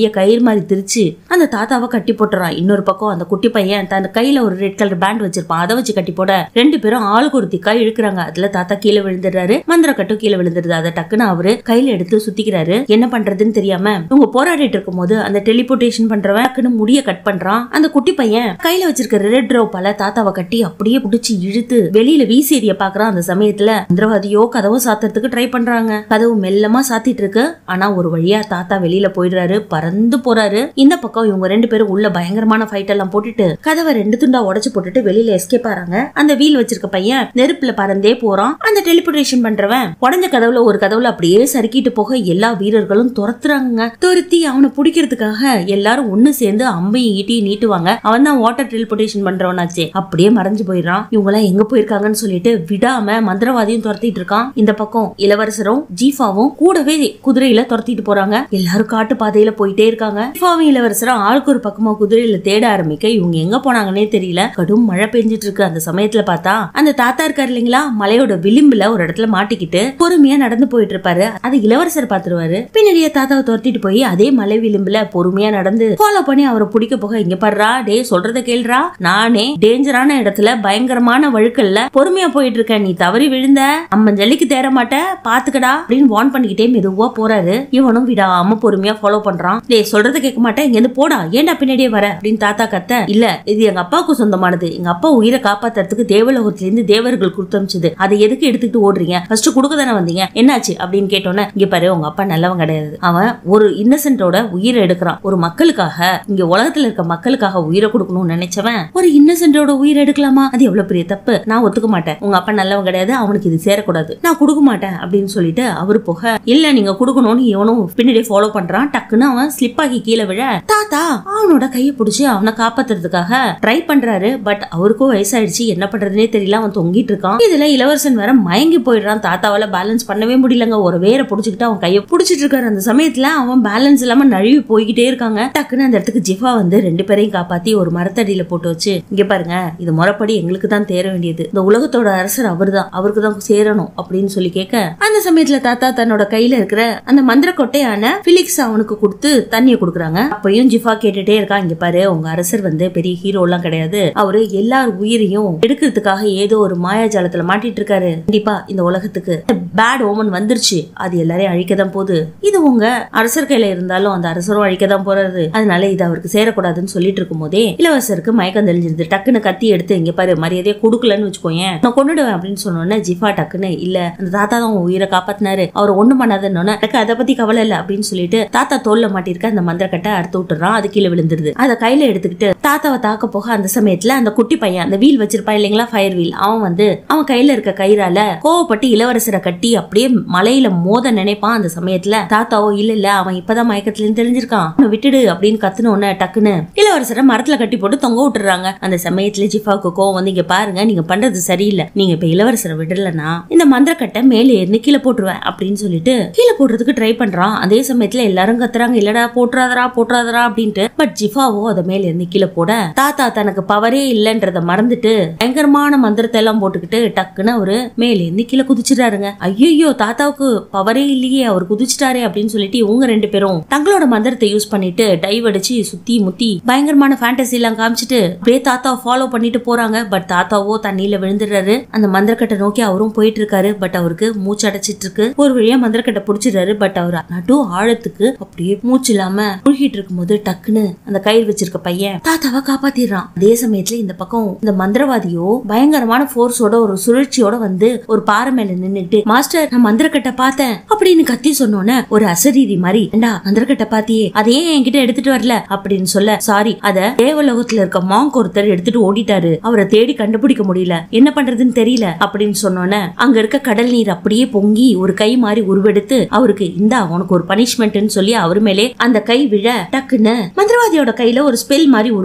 பெரிய கயிறு மாதிரி திரிச்சு அந்த தாத்தாவை கட்டி போட்டுறான் இன்னொரு பக்கம் அந்த குட்டி பையன் தன் கையில ஒரு ரெட் கலர் பேண்ட் வச்சிருப்பான் அதை வச்சு கட்டி போட ரெண்டு பேரும் ஆளுக்கு ஒரு திக்கா இழுக்கிறாங்க அதுல தாத்தா கீழே விழுந்துடுறாரு மந்திர கட்டும் கீழே விழுந்துருது அதை டக்குன்னு அவரு கையில எடுத்து சுத்திக்கிறாரு என்ன பண்றதுன்னு தெரியாம இவங்க போராடிட்டு இருக்கும் போது அந்த டெலிபோர்டேஷன் பண்றவன் டக்குன்னு முடிய கட் பண்றான் அந்த குட்டி பையன் கையில வச்சிருக்க ரெட் ரோப்பால தாத்தாவை கட்டி அப்படியே புடிச்சு இழுத்து வெளியில வீசி எறிய பாக்குறான் அந்த சமயத்துல மந்திரவாதியோ கதவை சாத்துறதுக்கு ட்ரை பண்றாங்க கதவு மெல்லமா சாத்திட்டு இருக்கு ஆனா ஒரு வழியா தாத்தா வெளியில போயிடுறாரு பறந்து போறாரு இந்த பக்கம் இவங்க ரெண்டு பேரும் உள்ள பயங்கரமான ஃபைட் எல்லாம் போட்டுட்டு கதவை ரெண்டு துண்டா உடைச்சு போட்டுட்டு வெளியில எஸ்கேப் ஆறாங்க அந்த வீல் வச்சிருக்க பையன் நெருப்புல பறந்தே போறான் அந்த டெலிபோர்டேஷன் பண்றவன் உடஞ்ச கதவுல ஒரு கதவுல அப்படியே சறுக்கிட்டு போக எல்லா வீரர்களும் துரத்துறாங்க துரத்தி அவனை பிடிக்கிறதுக்காக எல்லாரும் ஒண்ணு சேர்ந்து அம்பையும் ஈட்டியும் நீட்டுவாங்க அவன் தான் வாட்டர் டெலிபோர்டேஷன் பண்றவனாச்சே அப்படியே மறைஞ்சு போயிடுறான் இவங்க எல்லாம் எங்க போயிருக்காங்கன்னு சொல்லிட்டு விடாம மந்திரவாதியும் துரத்திட்டு இருக்கான் இந்த பக்கம் இளவரசரும் ஜீஃபாவும் கூடவே குதிரையில துரத்திட்டு போறாங்க எல்லாரும் காட்டு பாதையில போயிட்டே இருக்காங்க ஜீஃபாவும் இளவரசரும் ஆளுக்கு ஒரு பக்கமா குதிரையில தேட ஆரம்பிக்க இவங்க எங்க போனாங்கன்னே தெரியல கடும் மழை பெஞ்சிட்டு இருக்கு அந்த சமயத்துல பார்த்தா அந்த தாத்தா இருக்காரு இல்லைங்களா மலையோட விளிம்புல ஒரு இடத்துல மாட்டிக்கிட்டு பொறுமையா நடந்து போயிட்டு இருப்பாரு அதை இளவரசர் பாத்துருவாரு பின்னாடியே தாத்தாவை துரத்திட்டு போய் அதே மலை விளிம்புல பொறுமையா நடந்து ஃபாலோ பண்ணி அவரை பிடிக்க போக இங்க பாடுறா டே சொல்றத கேள்றா நானே டேஞ்சரான இடத்துல பயங்கரமான வழுக்கல்ல பொறுமையா போயிட்டு இருக்கேன் நீ தவறி விழுந்த அம்மன் ஜல்லிக்கு தேர மாட்ட பாத்துக்கடா அப்படின்னு வார்ன் பண்ணிக்கிட்டே மெதுவா போறாரு இவனும் விடாம பொறுமையா ஃபாலோ பண்றான் டே சொல்றத கேட்க மாட்டேன் இங்க இருந்து போடா ஏன்டா பின்னாடியே வர அப்படின்னு தாத்தா கத்த இல்ல இது எங்க அப்பாவுக்கு சொந்தமானது எங்க அப்பா உயிரை காப்பாத்துறதுக்கு தேவலோகத்துல இருந்து தேவர்கள் கொடுத்தமிச்சது அதை எதுக்கு எடுத்துக்கிட்டு ஓடுறீங்க ஃபர்ஸ்ட் கொடுக்க தானே வந்தீங்க என்னாச்சு அப்படின்னு கேட்டோன்னே இங்க பாரு உங்க அப்பா நல்லவன் கிடையாது அவன் ஒரு இன்னசென்ட்டோட உயிரை எடுக்கிறான் ஒரு மக்களுக்காக இங்க உலகத்துல இருக்க மக்களுக்காக உயிரை கொடுக்கணும்னு நினைச்சவன் ஒரு இன்னசென்ட்டோட உயிரை எடுக்கலாமா அது எவ்வளவு பெரிய தப்பு நான் ஒத்துக்க மாட்டேன் உங்க அப்பா நல்லவன் கிடையாது அவனுக்கு இது சேரக்கூடாது நான் கொடுக்க மாட்டேன் அப்படின்னு சொல்லிட்டு அவரு போக இல்ல நீங்க கொடுக்கணும்னு இவனும் பின்னாடியே ஃபாலோ பண்றான் டக்குன்னு அவன் ஸ்லிப் ஆகி கீழே விழ தாத்தா அவனோட கையை பிடிச்சி அவனை காப்பாத்துறதுக்காக ட்ரை பண்றாரு பட் அவருக்கும் வயசாயிடுச்சு என்ன பண்றதுனே தெரியல அவன் தொங்கிட்டு இருக்கான் இதுல இளவரசன் வேற மயங்கி போயிடுறான் தாத்தாவால பேலன்ஸ் பண்ணவே முடியலங்க ஒரு வேற புடிச்சுக்கிட்டு அவன் கையை புடிச்சிட்டு இருக்காரு அந்த சமயத்துல அவன் பேலன்ஸ் இல்லாம நழுவி போய்கிட்டே இருக்காங்க டக்குன்னு அந்த இடத்துக்கு ஜிஃபா வந்து ரெண்டு பேரையும் காப்பாத்தி ஒரு மரத்தடியில போட்டு வச்சு இங்க பாருங்க இது முறைப்படி எங்களுக்கு தான் தேர வேண்டியது இந்த உலகத்தோட அரசர் அவர்தான் அவருக்கு தான் சேரணும் அப்படின்னு சொல்லி கேட்க அந்த சமயத்துல தாத்தா தன்னோட கையில இருக்கிற அந்த மந்திர கொட்டையான பிலிக்ஸ் அவனுக்கு கொடுத்து தண்ணியை கொடுக்குறாங்க அப்பயும் ஜிஃபா கேட்டுட்டே இருக்கான் இங்க பாரு உங்க அரசர் வந்து பெரிய ஹீரோ எல்லாம் கிடையாது அவரு எல்லார் உயிரையும் எடுக்கிறதுக்காக ஏதோ ஒரு மாயாஜாலத்துல மாட்டிட்டு இருக்காரு கண்டிப்பா இந்த உலகத்துக்கு பேட் ஓமன் வந்துருச்சு அது எல்லாரையும் அழிக்க தான் போகுது இது உங்க அரசர் கையில இருந்தாலும் அந்த அரசரும் அழிக்க தான் போறாரு அதனால இது அவருக்கு சேரக்கூடாதுன்னு சொல்லிட்டு இருக்கும் போதே இளவரசருக்கு மயக்கம் தெளிஞ்சிருது டக்குன்னு கத்தி எடுத்து இங்க பாரு மரியாதையை கொடுக்கலன்னு வச்சுக்கோயேன் நான் கொண்டுடுவேன் அப்படின்னு சொன்னோன்னே ஜிஃபா டக்குன்னு இல்ல அந்த தாத்தா தான் உன் உயிரை காப்பாத்தினாரு அவர் ஒண்ணும் பண்ணாதுன்னு எனக்கு அதை பத்தி கவலை இல்ல அப்படின்னு சொல்லிட்டு தாத்தா தோல்ல மாட்டிருக்க அந்த மந்திரக்கட்டை அறுத்து விட்டுறான் அது கீழே விழுந்துருது அதை கையில எடுத்துக்கிட்டு தாத்தாவை தாக்க போக அந்த சமயத்துல அந்த குட்டி பையன் அந்த வீல் வச்சிருப்பான் இல்லைங்களா ஃபயர் வீல் அவன் வந்து அவன் கையில இருக்க கயிறால கோவப்பட்டு இளவரசரை கட்டி அப்படியே மலையில மோத நினைப்பான் அந்த சமயத்துல தாத்தாவோ இல்ல இல்ல அவன் இப்பதான் மயக்கத்துல இருந்து தெரிஞ்சிருக்கான் அவனை விட்டுடு அப்படின்னு கத்துன உடனே டக்குன்னு இளவரசரை மரத்துல கட்டி போட்டு தொங்க விட்டுறாங்க அந்த சமயத்துல ஜிஃபாவுக்கு கோவம் வந்து இங்க பாருங்க நீங்க பண்றது சரியில்லை நீங்க இப்ப இளவரசரை விடலன்னா இந்த மந்திரக்கட்டை மேலே ஏறி கீழே போட்டுருவேன் அப்படின்னு சொல்லிட்டு கீழே போடுறதுக்கு ட்ரை பண்றான் அதே சமயத்துல எல்லாரும் கத்துறாங்க இல்லடா போட்டுறாதரா போட்டுறாதரா அப்படின்ட்டு பட் ஜிஃபாவோ அதை மேல இருந்து கீழே போட தாத்தா தனக்கு பவரே இல்லைன்றத மறந்துட்டு பயங்கரமான மந்திரத்தை எல்லாம் போட்டுக்கிட்டு டக்குன்னு அவரு மேல இருந்து கீழே குதிச்சிட்டாருங்க ஐயோ தாத்தாவுக்கு பவரே இல்லையே அவர் குதிச்சிட்டாரே அப்படின்னு சொல்லிட்டு இவங்க ரெண்டு பேரும் தங்களோட மந்திரத்தை யூஸ் பண்ணிட்டு டைவ் அடிச்சு சுத்தி முத்தி பயங்கரமான ஃபேண்டசி எல்லாம் காமிச்சிட்டு அப்படியே தாத்தாவை ஃபாலோ பண்ணிட்டு போறாங்க பட் தாத்தாவோ தண்ணியில விழுந்துடுறாரு அந்த மந்திரக்கட்டை நோக்கி அவரும் போயிட்டு இருக்காரு பட் அவருக்கு மூச்சு அடைச்சிட்டு இருக்கு ஒரு வழியா மந்திரக்கட்டை புடிச்சிடுறாரு பட் அவர் நடு ஆழத்துக்கு அப்படியே மூச்சு இல்லாம முழுகிட்டு இருக்கும்போது டக்குன்னு அந்த கயிறு வச்சிருக்க பையன் தாத்தாவை காப்பாத்திடுறான் அதே சமயத்துல இந்த பக்கம் இந்த மந்திரவாதியோ பயங்கரமான ஃபோர்ஸோட ஒரு சுழற்சியோட வந்து ஒரு பாறை மேல நின்னுட்டு மாஸ்டர் நான் மந்திரக்கட்டை பார்த்தேன் அப்படின்னு கத்தி சொன்னோன்னே ஒரு அசரீரி மாதிரி ஏண்டா மந்திரக்கட்டை பாத்தியே அதையே என்கிட்ட எடுத்துட்டு வரல அப்படின்னு சொல்ல சாரி அத தேவலோகத்துல இருக்க மாங்க் ஒருத்தர் எடுத்துட்டு ஓடிட்டாரு அவரை தேடி கண்டுபிடிக்க முடியல என்ன பண்றதுன்னு தெரியல அப்படின்னு சொன்னோன்னே அங்க இருக்க கடல் நீர் அப்படியே பொங்கி ஒரு கை மாதிரி உருவெடுத்து அவருக்கு இந்தா உனக்கு ஒரு பனிஷ்மெண்ட்னு சொல்லி அவர் மேலே அந்த கை விழ டக்குன்னு மந்திரவாதியோட கையில ஒரு ஸ்பெல் மாதிரி உருவாயிடுச்சு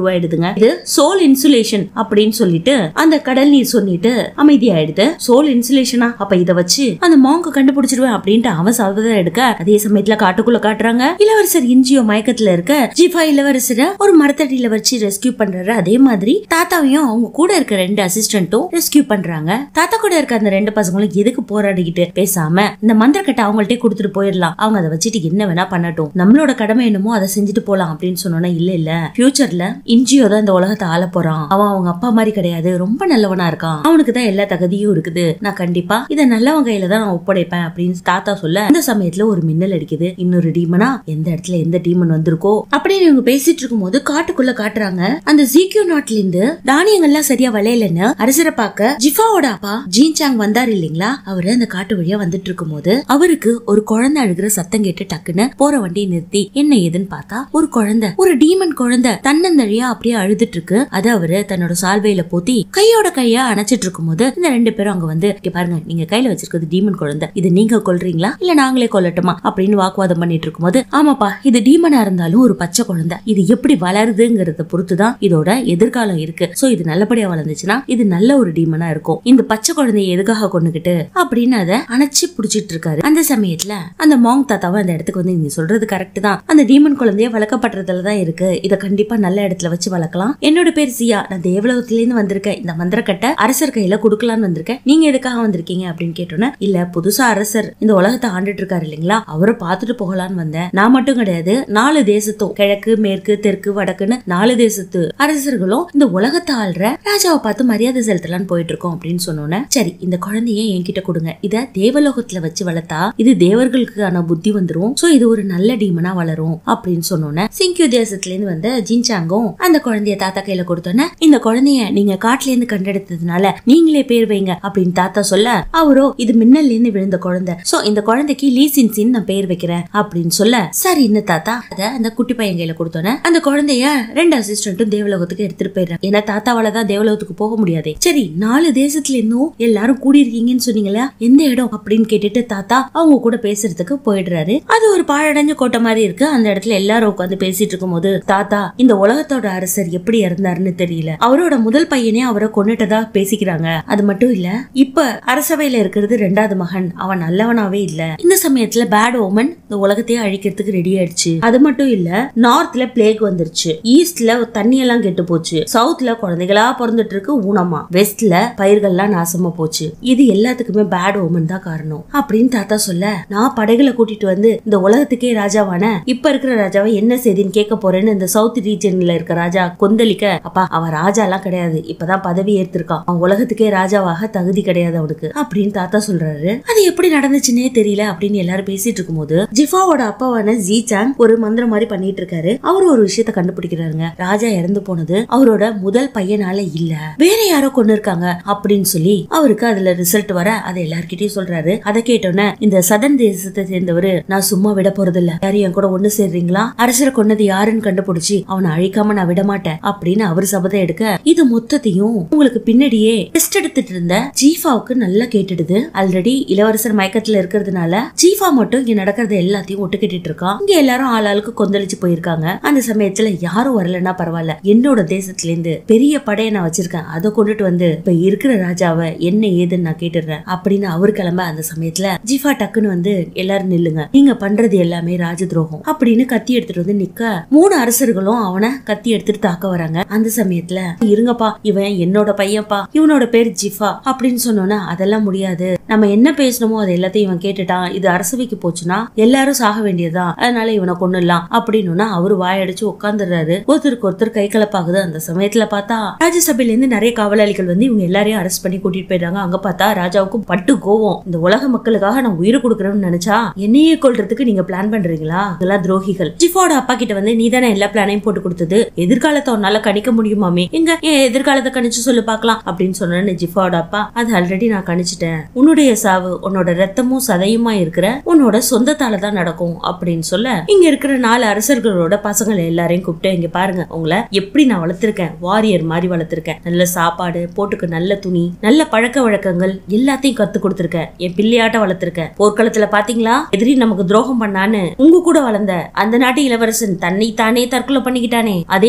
உருவாயிடுதுங்க இது சோல் இன்சுலேஷன் அப்படின்னு சொல்லிட்டு அந்த கடல் நீர் சொல்லிட்டு அமைதியாயிடுது சோல் இன்சுலேஷனா அப்ப இத வச்சு அந்த மாங்க கண்டுபிடிச்சிருவேன் அப்படின்ட்டு அவன் சபதம் எடுக்க அதே சமயத்துல காட்டுக்குள்ள காட்டுறாங்க இளவரசர் இஞ்சியோ மயக்கத்துல இருக்க ஜிஃபா இளவரசரை ஒரு மரத்தடியில வச்சு ரெஸ்கியூ பண்றாரு அதே மாதிரி தாத்தாவையும் அவங்க கூட இருக்க ரெண்டு அசிஸ்டன்ட்டும் ரெஸ்கியூ பண்றாங்க தாத்தா கூட இருக்க அந்த ரெண்டு பசங்களும் எதுக்கு போராடிக்கிட்டு பேசாம இந்த மந்திரக்கட்டை அவங்கள்ட்டே கொடுத்துட்டு போயிடலாம் அவங்க அதை வச்சுட்டு என்ன வேணா பண்ணட்டும் நம்மளோட கடமை என்னமோ அதை செஞ்சுட்டு போலாம் அப்படின்னு சொன்னோன்னா இல்ல இல்ல ஃபியூச்சர்ல இஞ்சியோ தான் இந்த உலகத்தை ஆள போறான் அவன் அவங்க அப்பா மாதிரி கிடையாது ரொம்ப நல்லவனா இருக்கான் அவனுக்கு தான் எல்லா தகுதியும் இருக்குது நான் கண்டிப்பா இதை நல்லவன் கையில தான் நான் ஒப்படைப்பேன் அப்படின்னு தாத்தா சொல்ல அந்த சமயத்துல ஒரு மின்னல் அடிக்குது இன்னொரு டீமனா எந்த இடத்துல எந்த டீமன் வந்திருக்கோ அப்படின்னு இவங்க பேசிட்டு இருக்கும்போது காட்டுக்குள்ள காட்டுறாங்க அந்த ஜிக்யூ நாட்டுல இருந்து தானியங்கள்லாம் சரியா விளையலன்னு அரசரை பார்க்க ஜிஃபாவோட அப்பா ஜீன் சாங் வந்தாரு இல்லைங்களா அவரு அந்த காட்டு வழியா வந்துட்டு இருக்கும்போது அவருக்கு ஒரு குழந்தை அழுகிற சத்தம் கேட்டு டக்குன்னு போற வண்டியை நிறுத்தி என்ன ஏதுன்னு பார்த்தா ஒரு குழந்தை ஒரு டீமன் குழந்தை தன்னந்தழியா அப்படியே அழுதுட்டு இருக்கு அதை அவரு தன்னோட சால்வையில போத்தி கையோட கையா அணைச்சிட்டு இருக்கும்போது இந்த ரெண்டு பேரும் அங்க வந்து "இங்க பாருங்க நீங்க கையில வச்சிருக்கிறது டீமன் குழந்தை இது நீங்க கொல்றீங்களா இல்ல நாங்களே கொல்லட்டுமா அப்படின்னு வாக்குவாதம் பண்ணிட்டு இருக்கும்போது ஆமாப்பா இது டீமனா இருந்தாலும் ஒரு பச்சை குழந்தை இது எப்படி வளருதுங்கிறத பொறுத்துதான் இதோட எதிர்காலம் இருக்கு சோ இது நல்லபடியா வளர்ந்துச்சுன்னா இது நல்ல ஒரு டீமனா இருக்கும் இந்த பச்சை குழந்தைய எதுக்காக கொண்டுகிட்டு அப்படின்னு அதை அணைச்சு புடிச்சிட்டு இருக்காரு அந்த சமயத்துல அந்த மாங் தாத்தாவை அந்த இடத்துக்கு வந்து நீங்க சொல்றது கரெக்ட் தான் அந்த டீமன் குழந்தைய வளர்க்கப்படுறதுல தான் இருக்கு இத கண்டிப்பா நல்ல இடத்துல வச்சு வளர்க்கலாம் என்னோட பேர் சியா நான் தேவலோகத்துல இருந்து வந்திருக்கேன் இந்த மந்திரக்கட்டை அரசர் கையில கொடுக்கலான்னு வந்திருக்கேன் நீங்க எதுக்காக வந்திருக்கீங்க அப்படின்னு கேட்டோன்னே இல்ல புதுசா அரசர் இந்த உலகத்தை ஆண்டுட்டு இருக்காரு இல்லைங்களா அவரை பார்த்துட்டு போகலான்னு வந்தேன் நான் மட்டும் கிடையாது நாலு தேசத்தும் கிழக்கு மேற்கு தெற்கு வடக்குன்னு நாலு தேசத்து அரசர்களும் இந்த உலகத்தை ஆள்ற ராஜாவை பார்த்து மரியாதை செலுத்தலாம்னு போயிட்டு இருக்கோம் அப்படின்னு சொன்னோன்னே சரி இந்த குழந்தைய என்கிட்ட கொடுங்க இத தேவலோகத்துல வச்சு வளர்த்தா இது தேவர்களுக்கான புத்தி வந்துரும் சோ இது ஒரு நல்ல டீமனா வளரும் அப்படின்னு சொன்னோன்னே சிங்கியூ தேசத்துல இருந்து வந்த ஜின்சாங்கும் அந்த குழந்தைய தாத்தா கையில கொடுத்தோன்னே இந்த குழந்தைய நீங்க காட்டுல இருந்து கண்டெடுத்ததுனால நீங்களே பேர் வைங்க அப்படின்னு தாத்தா சொல்ல அவரோ இது மின்னல்ல இருந்து விழுந்த குழந்தை சோ இந்த குழந்தைக்கு லீ சின்சின் நான் பேர் வைக்கிறேன் அப்படின்னு சொல்ல சரி இன்னும் தாத்தா அத அந்த குட்டி பையன் கையில கொடுத்தோன்னே அந்த குழந்தைய ரெண்டு அசிஸ்டன்ட்டும் தேவலோகத்துக்கு எடுத்துட்டு போயிடுறேன் ஏன்னா தாத்தாவால தான் தேவலோகத்துக்கு போக முடியாது சரி நாலு தேசத்துல இருந்தும் எல்லாரும் கூடி இருக்கீங்கன்னு சொன்னீங்களா எந்த இடம் அப்படின்னு கேட்டுட்டு தாத்தா அவங்க கூட பேசுறதுக்கு போயிடுறாரு அது ஒரு பாழடைஞ்ச கோட்டை மாதிரி இருக்கு அந்த இடத்துல எல்லாரும் உட்காந்து பேசிட்டு இருக்கும்போது தாத்தா இந்த உலகத்தோட அரசர் எப்படி இறந்தாருன்னு தெரியல அவரோட முதல் பையனே அவரை கொன்னுட்டதா பேசிக்கிறாங்க அது மட்டும் இல்ல இப்ப அரசவையில இருக்கிறது ரெண்டாவது மகன் அவன் நல்லவனாவே இல்ல இந்த சமயத்துல பேட் ஓமன் இந்த உலகத்தையே அழிக்கிறதுக்கு ரெடி ஆயிடுச்சு அது மட்டும் இல்ல நார்த்ல பிளேக் வந்துருச்சு ஈஸ்ட்ல தண்ணி எல்லாம் கெட்டு போச்சு சவுத்ல குழந்தைகளா பிறந்துட்டு இருக்கு ஊனமா வெஸ்ட்ல பயிர்கள்லாம் நாசமா போச்சு இது எல்லாத்துக்குமே பேட் ஓமன் தான் காரணம் அப்படின்னு தாத்தா சொல்ல நான் படைகளை கூட்டிட்டு வந்து இந்த உலகத்துக்கே ராஜாவான இப்ப இருக்கிற ராஜாவை என்ன செய்தின்னு கேட்க போறேன்னு இந்த சவுத் ரீஜன்ல இருக்க ராஜா கொந்தளிக்க அப்பா அவன் ராஜா எல்லாம் கிடையாது இப்பதான் பதவி ஏத்திருக்கான் அவன் உலகத்துக்கே ராஜாவாக தகுதி கிடையாது அவனுக்கு அப்படின்னு தாத்தா சொல்றாரு அது எப்படி நடந்துச்சுன்னே தெரியல அப்படின்னு எல்லாரும் பேசிட்டு இருக்கும்போது ஜிஃபாவோட அப்பாவான ஜீசாங் ஒரு மந்திரம் மாதிரி பண்ணிட்டு இருக்காரு அவர் ஒரு விஷயத்த கண்டுபிடிக்கிறாருங்க ராஜா இறந்து போனது அவரோட முதல் பையனால இல்ல வேற யாரோ கொண்டு இருக்காங்க அப்படின்னு சொல்லி அவருக்கு அதுல ரிசல்ட் வர அதை எல்லார்கிட்டயும் சொல்றாரு அதை கேட்டோன்னே இந்த சதன் தேசத்தை சேர்ந்தவரு நான் சும்மா விட போறது இல்ல யாரும் என் கூட ஒண்ணு சேர்றீங்களா அரசரை கொன்னது யாருன்னு கண்டுபிடிச்சு அவனை அழிக்காம நான் விட மாட்டேன் அப்படின்னு அவர் சபதம் எடுக்க இது மொத்தத்தையும் உங்களுக்கு பின்னாடியே டெஸ்ட் எடுத்துட்டு இருந்த ஜீஃபாவுக்கு நல்லா கேட்டுடுது ஆல்ரெடி இளவரசர் மயக்கத்துல இருக்கிறதுனால ஜீஃபா மட்டும் இங்க நடக்கிறது எல்லாத்தையும் ஒட்டு கேட்டுட்டு இருக்கான் இங்க எல்லாரும் ஆளாளுக்கு கொந்தளிச்சு போயிருக்காங்க அந்த சமயத்துல யாரும் வரலன்னா பரவாயில்ல என்னோட தேசத்துல இருந்து பெரிய படையை நான் வச்சிருக்கேன் அதை கொண்டுட்டு வந்து இப்ப இருக்கிற ராஜாவை என்ன ஏதுன்னு நான் கேட்டுடுறேன் அப்படின்னு அவர் கிளம்ப அந்த சமயத்துல ஜிஃபா டக்குன்னு வந்து எல்லாரும் நில்லுங்க நீங்க பண்றது எல்லாமே ராஜ துரோகம் அப்படின்னு கத்தி எடுத்துட்டு வந்து நிக்க மூணு அரசர்களும் அவனை கத்தி எடுத்துட்டு தாக்க வராங்க அந்த சமயத்துல இருங்கப்பா இவன் என்னோட பையன்ப்பா இவனோட பேர் ஜிஃபா அப்படின்னு சொன்னோன்னா அதெல்லாம் முடியாது நம்ம என்ன பேசணுமோ அது எல்லாத்தையும் இவன் கேட்டுட்டான் இது அரசவைக்கு போச்சுன்னா எல்லாரும் சாக வேண்டியதுதான் அதனால இவனை கொன்னுடலாம் அப்படின்னு அவரு வாயடிச்சு உட்காந்துடுறாரு ஒருத்தருக்கு ஒருத்தர் கை கலப்பாகுது அந்த சமயத்துல பார்த்தா ராஜ்யசபையில இருந்து நிறைய காவலாளிகள் வந்து இவங்க எல்லாரையும் அரெஸ்ட் பண்ணி கூட்டிட்டு போயிடுறாங்க அங்க பார்த்தா ராஜாவுக்கும் பட்டு கோவம் இந்த உலக மக்களுக்காக நான் உயிரை கொடுக்கறேன்னு நினைச்சா என்னையே கொல்றதுக்கு நீங்க பிளான் பண்றீங்களா இதெல்லாம் துரோகிகள் ஜிஃபோட அப்பா கிட்ட வந்து நீ தானே எல்லா பிளானையும் போட்டு கொடுத்தது எதிர்காலத்தை உன்னால கணிக்க முடியுமாமே எங்க என் எதிர்காலத்தை கணிச்சு சொல்லு பார்க்கலாம் அப்படின்னு சொன்னேன்னு ஜிஃபாவோட அப்பா அது ஆல்ரெடி நான் கணிச்சிட்டேன் உன்னுடைய சாவு உன்னோட ரத்தமும் சதையுமா இருக்கிற உன்னோட சொந்தத்தால தான் நடக்கும் அப்படின்னு சொல்ல இங்க இருக்கிற நாலு அரசர்களோட பசங்களை எல்லாரையும் கூப்பிட்டு இங்க பாருங்க உங்களை எப்படி நான் வளர்த்திருக்கேன் வாரியர் மாதிரி வளர்த்திருக்கேன் நல்ல சாப்பாடு போட்டுக்க நல்ல துணி நல்ல பழக்க வழக்கங்கள் எல்லாத்தையும் கத்து கொடுத்திருக்கேன் என் பிள்ளையாட்ட வளர்த்திருக்கேன் போர்க்களத்துல பாத்தீங்களா எதிரி நமக்கு துரோகம் பண்ணான்னு உங்க கூட வளர்ந்த அந்த நாட்டு இளவரசன் தன்னை தானே தற்கொலை பண்ணிக்கிட்டானே அதே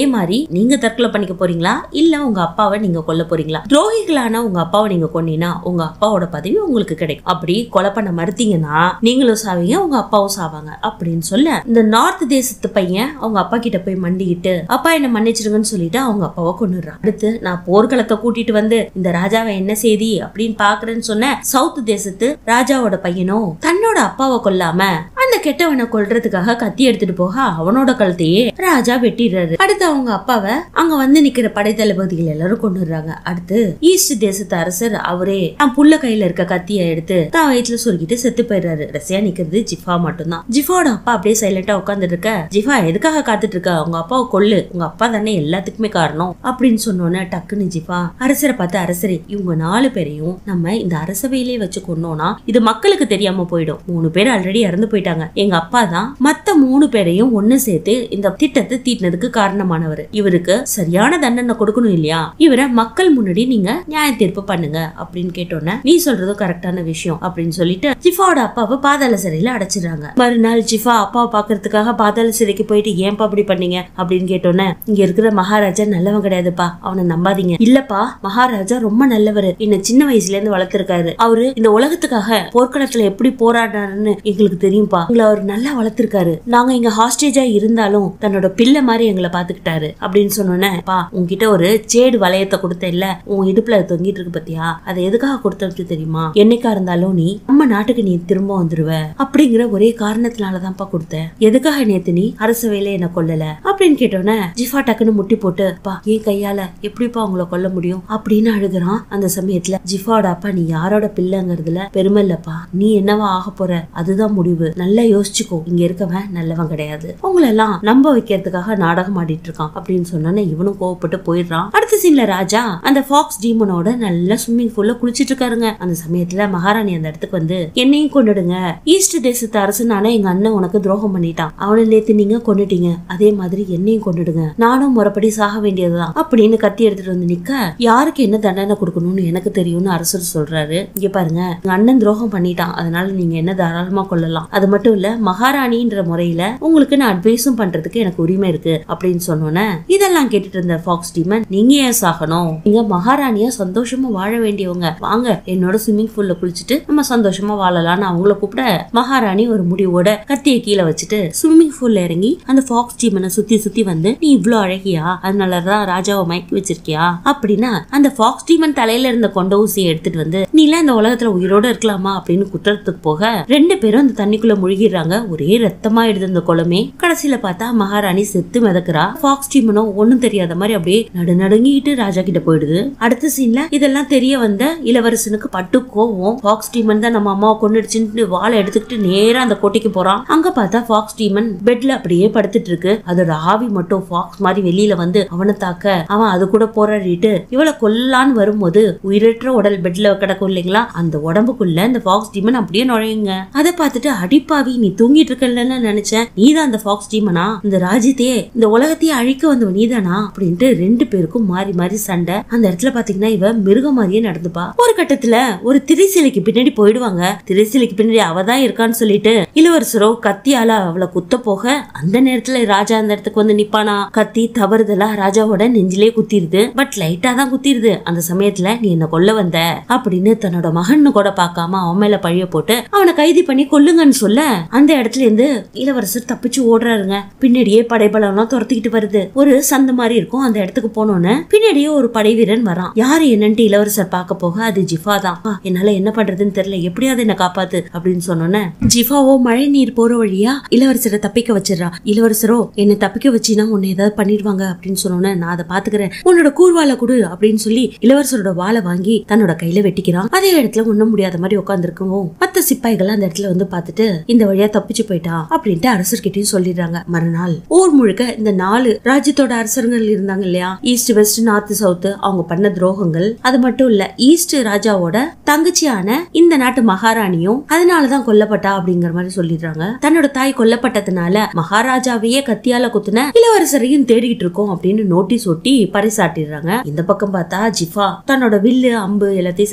மாதிரி நீங்க தற்கொலை பண்ணிக்க போறீங்களா இல்ல உங்க அப்பாவை நீங்க கொல்ல போறீங்களா துரோகிகளான உங்க அப்பாவை நீங்க கொன்னீங்கன்னா உங்க அப்பாவோட பதவி உங்களுக்கு கிடைக்கும் அப்படி கொலை பண்ண மறுத்தீங்கன்னா நீங்களும் சாவீங்க உங்க அப்பாவும் சாவாங்க அப்படின்னு சொல்ல இந்த நார்த் தேசத்து பையன் அவங்க அப்பா கிட்ட போய் மண்டிக்கிட்டு அப்பா என்ன மன்னிச்சிருங்கன்னு சொல்லிட்டு அவங்க அப்பாவை கொண்டுறான் அடுத்து நான் போர்க்களத்தை கூட்டிட்டு வந்து இந்த ராஜாவை என்ன செய்தி அப்படின்னு பாக்குறேன்னு சொன்ன சவுத் தேசத்து ராஜாவோட பையனும் தன்னோட அப்பாவை கொல்லாம அந்த கெட்டவனை கொல்றதுக்காக கத்தி எடுத்துட்டு போக அவனோட கழுத்தையே ராஜா வெட்டிடுறாரு அடுத்து அவங்க அப்பாவை அங்க வந்து நிக்கிற படை தளபதிகள் எல்லாரும் கொண்டுறாங்க அடுத்து ஈஸ்ட் தேசத்து அரசர் அவரே தன் புள்ள கையில இருக்க கத்திய எடுத்து தான் வயிற்றுல சொருகிட்டு செத்து போயிடுறாரு கடைசியா நிக்கிறது ஜிஃபா மட்டும்தான் ஜிஃபாவோட அப்பா அப்படியே சைலண்டா உட்காந்துட்டு இருக்க ஜிஃபா எதுக்காக காத்துட்டு இருக்க உங்க அப்பாவை கொல்லு உங்க அப்பா தானே எல்லாத்துக்குமே காரணம் அப்படின்னு சொன்னோன்னே டக்குன்னு ஜிஃபா அரசரை பார்த்து அரசரே இவங்க நாலு பேரையும் நம்ம இந்த அரசவையிலே வச்சு கொண்டோம்னா இது மக்களுக்கு தெரியாம போயிடும் மூணு பேர் ஆல்ரெடி இறந்து போயிட்டாங்க எங்க அப்பா தான் மத்த மூணு பேரையும் ஒண்ணு சேர்த்து இந்த திட்டத்தை தீட்டினதுக்கு காரணமானவர் இவருக்கு சரியான தண்டனை கொடுக்கணும் இல்லையா இவரை மக்கள் முன்னாடி நீங்க நியாய தீர்ப்பு பண்ணுங்க அப்படின்னு கேட்டோன்னே நீ சொல்றதும் கரெக்டான விஷயம் அப்படின்னு சொல்லிட்டு ஜிஃபாவோட அப்பாவை பாதாள சிறையில அடைச்சிடுறாங்க மறுநாள் ஜிஃபா அப்பாவை பாக்குறதுக்காக பாதாள சிறைக்கு போயிட்டு ஏன்பா அப்படி பண்ணீங்க அப்படின்னு கேட்டோன்னே இங்க இருக்கிற மகாராஜா நல்லவன் கிடையாதுப்பா அவனை நம்பாதீங்க இல்லப்பா மகாராஜா ரொம்ப நல்லவர் என்ன சின்ன வயசுல இருந்து வளர்த்திருக்காரு அவரு இந்த உலகத்துக்காக போர்க்களத்துல எப்படி போராடுறாருன்னு எங்களுக்கு தெரியும்பா எங்களை அவர் நல்லா வளர்த்திருக்காரு நாங்க இங்க ஹாஸ்டேஜா இருந்தாலும் தன்னோட பிள்ளை மாதிரி எங்களை பாத்துக்கிட்டாரு அப்படின்னு சொன்னோன்னே பா உன்கிட்ட ஒரு சேடு வளையத்தை கொடுத்த இல்ல உன் இடுப்புல அது தொங்கிட்டு இருக்கு பத்தியா அதை எதுக்காக கொடுத்தது தெரியுமா என்னைக்கா இருந்தாலும் நீ நம்ம நாட்டுக்கு நீ திரும்ப வந்துருவ அப்படிங்கிற ஒரே காரணத்தினாலதான்ப்பா கொடுத்தேன் எதுக்காக நேத்து நீ அரசவையில என்ன கொல்லல அப்படின்னு கேட்டோன்னே ஜிஃபா டக்குன்னு முட்டி போட்டு பா ஏன் கையால எப்படிப்பா உங்களை கொல்ல முடியும் அப்படின்னு அழுகுறான் அந்த சமயத்துல ஜிஃபாவோட அப்பா நீ யாரோட பிள்ளைங்கிறதுல பெருமை இல்லப்பா நீ என்னவா ஆக போற அதுதான் முடிவு நல்லா யோசிச்சுக்கோ இங்க இருக்கவன் நல்லவன் கிடையாது உங்களை எல்லாம் நம்ப வைக்கிறதுக்காக நாடகம் ஆடிட்டு இருக்கான் அப்படின்னு சொன்னோன்னே இவனும் கோவப்பட்டு போயிடுறான் அடுத்த சீன்ல ராஜா அந்த ஃபாக்ஸ் டீமனோட நல்ல ஸ்விம்மிங் பூல்ல குளிச்சிட்டு இருக்காருங்க அந்த சமயத்துல மகாராணி அந்த இடத்துக்கு வந்து என்னையும் கொண்டுடுங்க ஈஸ்ட் தேசத்து அரசனான எங்க அண்ணன் உனக்கு துரோகம் பண்ணிட்டான் அவனை நேத்து நீங்க கொண்டுட்டீங்க அதே மாதிரி என்னையும் கொண்டுடுங்க நானும் முறைப்படி சாக வேண்டியதுதான் அப்படின்னு கத்தி எடுத்துட்டு வந்து நிக்க யாருக்கு என்ன தண்டனை கொடுக்கணும்னு எனக்கு தெரியும்னு அரசர் சொல்றாரு இங்க பாருங்க எங்க அண்ணன் துரோகம் பண்ணிட்டான் அதனால நீங்க என்ன தாராளமா கொள்ளலாம் அது மட்டும் இல்ல மகாராணின்ற முறையில உங்களுக்கு நான் அட்வைஸும் பண்றதுக்கு எனக்கு உரிமை இருக்கு அப்படின்னு சொன்னோன்னே இதெல்லாம் கேட்டுட்டு இருந்த ஃபாக்ஸ் டீமன் நீங்க ஏன் சாகணும் நீங்க மகாராணியா சந்தோஷமா வாழ வேண்டியவங்க வாங்க என்னோட ஸ்விம்மிங் பூல்ல குளிச்சுட்டு நம்ம சந்தோஷமா வாழலாம்னு அவங்கள கூப்பிட மகாராணி ஒரு முடிவோட கத்திய கீழே வச்சுட்டு ஸ்விம்மிங் பூல்ல இறங்கி அந்த ஃபாக்ஸ் டீமனை சுத்தி சுத்தி வந்து நீ இவ்ளோ அழகியா அதனாலதான் ராஜாவை மயக்கி வச்சிருக்கியா அப்படின்னா அந்த ஃபாக்ஸ் டீமன் தலையில இருந்த கொண்ட ஊசியை எடுத்துட்டு வந்து நீ எல்லாம் இந்த உலகத்துல உயிரோட இருக்கலாமா அப்படின்னு குற்றத்துக்கு போக ரெண்டு பேரும் அந்த தண்ணிக்குள்ள முழுகிடுறாங்க ஒரே ரத்தமா எடுத்து அந்த குளமே கடைசியில பார்த்தா மகாராணி செத்து மிதக்குறா ஃபாக்ஸ் டீமனோ ஒண்ணும் தெரியாத மாதிரி அப்படியே நடு நடுங்கிட்டு ராஜா கிட்ட போயிடுது அடுத்த சீன்ல இதெல்லாம் தெரிய வந்த இளவரசனுக்கு பட்டு கோவம் ஃபாக்ஸ் டீமன் தான் நம்ம அம்மாவை கொண்டுடுச்சுன்னு வாழை எடுத்துக்கிட்டு நேரா அந்த கோட்டைக்கு போறான் அங்க பார்த்தா ஃபாக்ஸ் டீமன் பெட்ல அப்படியே படுத்துட்டு இருக்கு அதோட ஆவி மட்டும் ஃபாக்ஸ் மாதிரி வெளியில வந்து அவனை தாக்க அவன் அது கூட போராடிட்டு இவளை கொல்லான்னு வரும்போது உயிரற்ற உடல் பெட்ல கிடக்கும் இல்லைங்களா அந்த உடம்புக்குள்ள இந்த ஃபாக்ஸ் டீமன் அப்படியே நுழையுங்க அதை பார்த்துட்டு அடிப்பாவி நீ தூங்கிட்டு இருக்கலன்னு நினைச்சேன் நீதான் அந்த ஃபாக்ஸ் டீமனா இந்த ராஜ்யத்தையே இந்த உலகத்தையே அழிக்க வந்தவன் நீதானா அப்படின்ட்டு ரெண்டு பேருக்கும் மாறி மாறி சண்டை அந்த இடத்துல பாத்தீங்கன்னா இவ மிருகம் மாதிரியே நடந்துப்பா ஒரு கட்டத்துல ஒரு திரைசிலைக்கு பின்னாடி போயிடுவாங்க திரைசிலைக்கு பின்னாடி அவ தான் இருக்கான்னு சொல்லிட்டு இளவரசரோ கத்தியால அவளை குத்த போக அந்த நேரத்துல ராஜா அந்த இடத்துக்கு வந்து நிப்பானா கத்தி தவறுதலா ராஜாவோட நெஞ்சிலே குத்திருது பட் லைட்டா தான் குத்திருது அந்த சமயத்துல நீ என்ன கொல்ல வந்த அப்படின்னு தன்னோட மகன்னு கூட பார்க்காம அவன் மேல பழிய போட்டு அவனை கைது பண்ணி கொல்லுங்கன்னு சொல்ல அந்த இடத்துல இருந்து இளவரசர் தப்பிச்சு ஓடுறாருங்க பின்னாடியே படைபலம்லாம் துரத்திக்கிட்டு வருது ஒரு சந்து மாதிரி இருக்கும் அந்த இடத்துக்கு போனோன்னு பின்னாடியே ஒரு படை வீரன் வரான் யாரு என்னன்ட்டு இளவரசர் பார்க்க போக அது ஜிஃபா தான் "அப்பா, என்னால என்ன பண்றதுன்னு தெரியல எப்படியாவது என்ன காப்பாத்து அப்படின்னு சொன்னோன்னே ஜிஃபாவோ மழை நீர் போற வழியா இளவரசரை தப்பிக்க வச்சிடறா இளவரசரோ என்னை தப்பிக்க வச்சினா உன்னை ஏதாவது பண்ணிடுவாங்க அப்படின்னு சொன்னோன்னே நான் அதை பாத்துக்கிறேன் உன்னோட கூர்வாலை கொடு அப்படின்னு சொல்லி இளவரசரோட வாளை வாங்கி தன்னோட கையில வெட்டிக்கிறான் அதே இடத்துல ஒண்ணும் முடியாத மாதிரி உட்காந்துருக்கவும் மத்த சிப்பாய்கள் அந்த இடத்துல வந்து பார்த்துட்டு இந்த வழியா தப்பிச்சு போயிட்டான் அப்படின்ட்டு அரசர்கிட்டயும் சொல்லிடுறாங்க மறுநாள் ஊர் முழுக்க இந்த நாலு ராஜ்யத்தோட அரசர்கள் இருந்தாங்க இல்லையா ஈஸ்ட் வெஸ்ட் நார்த் சவுத் அவங்க பண்ண துரோகங்கள் அது மட்டும் இல்ல ஈஸ்ட் ராஜாவோட தங்கச்சியான இந்த நாட்டு மகாராணியும் அதனாலதான் கொல்லப்பட்டா அப்படிங்கிற மாதிரி சொல்லிடுறாங்க தன்னோட தாய் கொல்லப்பட்டதுனால மகாராஜாவையே கத்தியால குத்துன இளவரசரையும் தேடிட்டு இருக்கோம் அப்படின்னு நோட்டீஸ் ஒட்டி பறைசாட்டிடுறாங்க இந்த பக்கம் பார்த்தா ஜிஃபா தன்னோட வில்லு அம்பு எல்லாத்தையும் சரி பார்த்துட்டு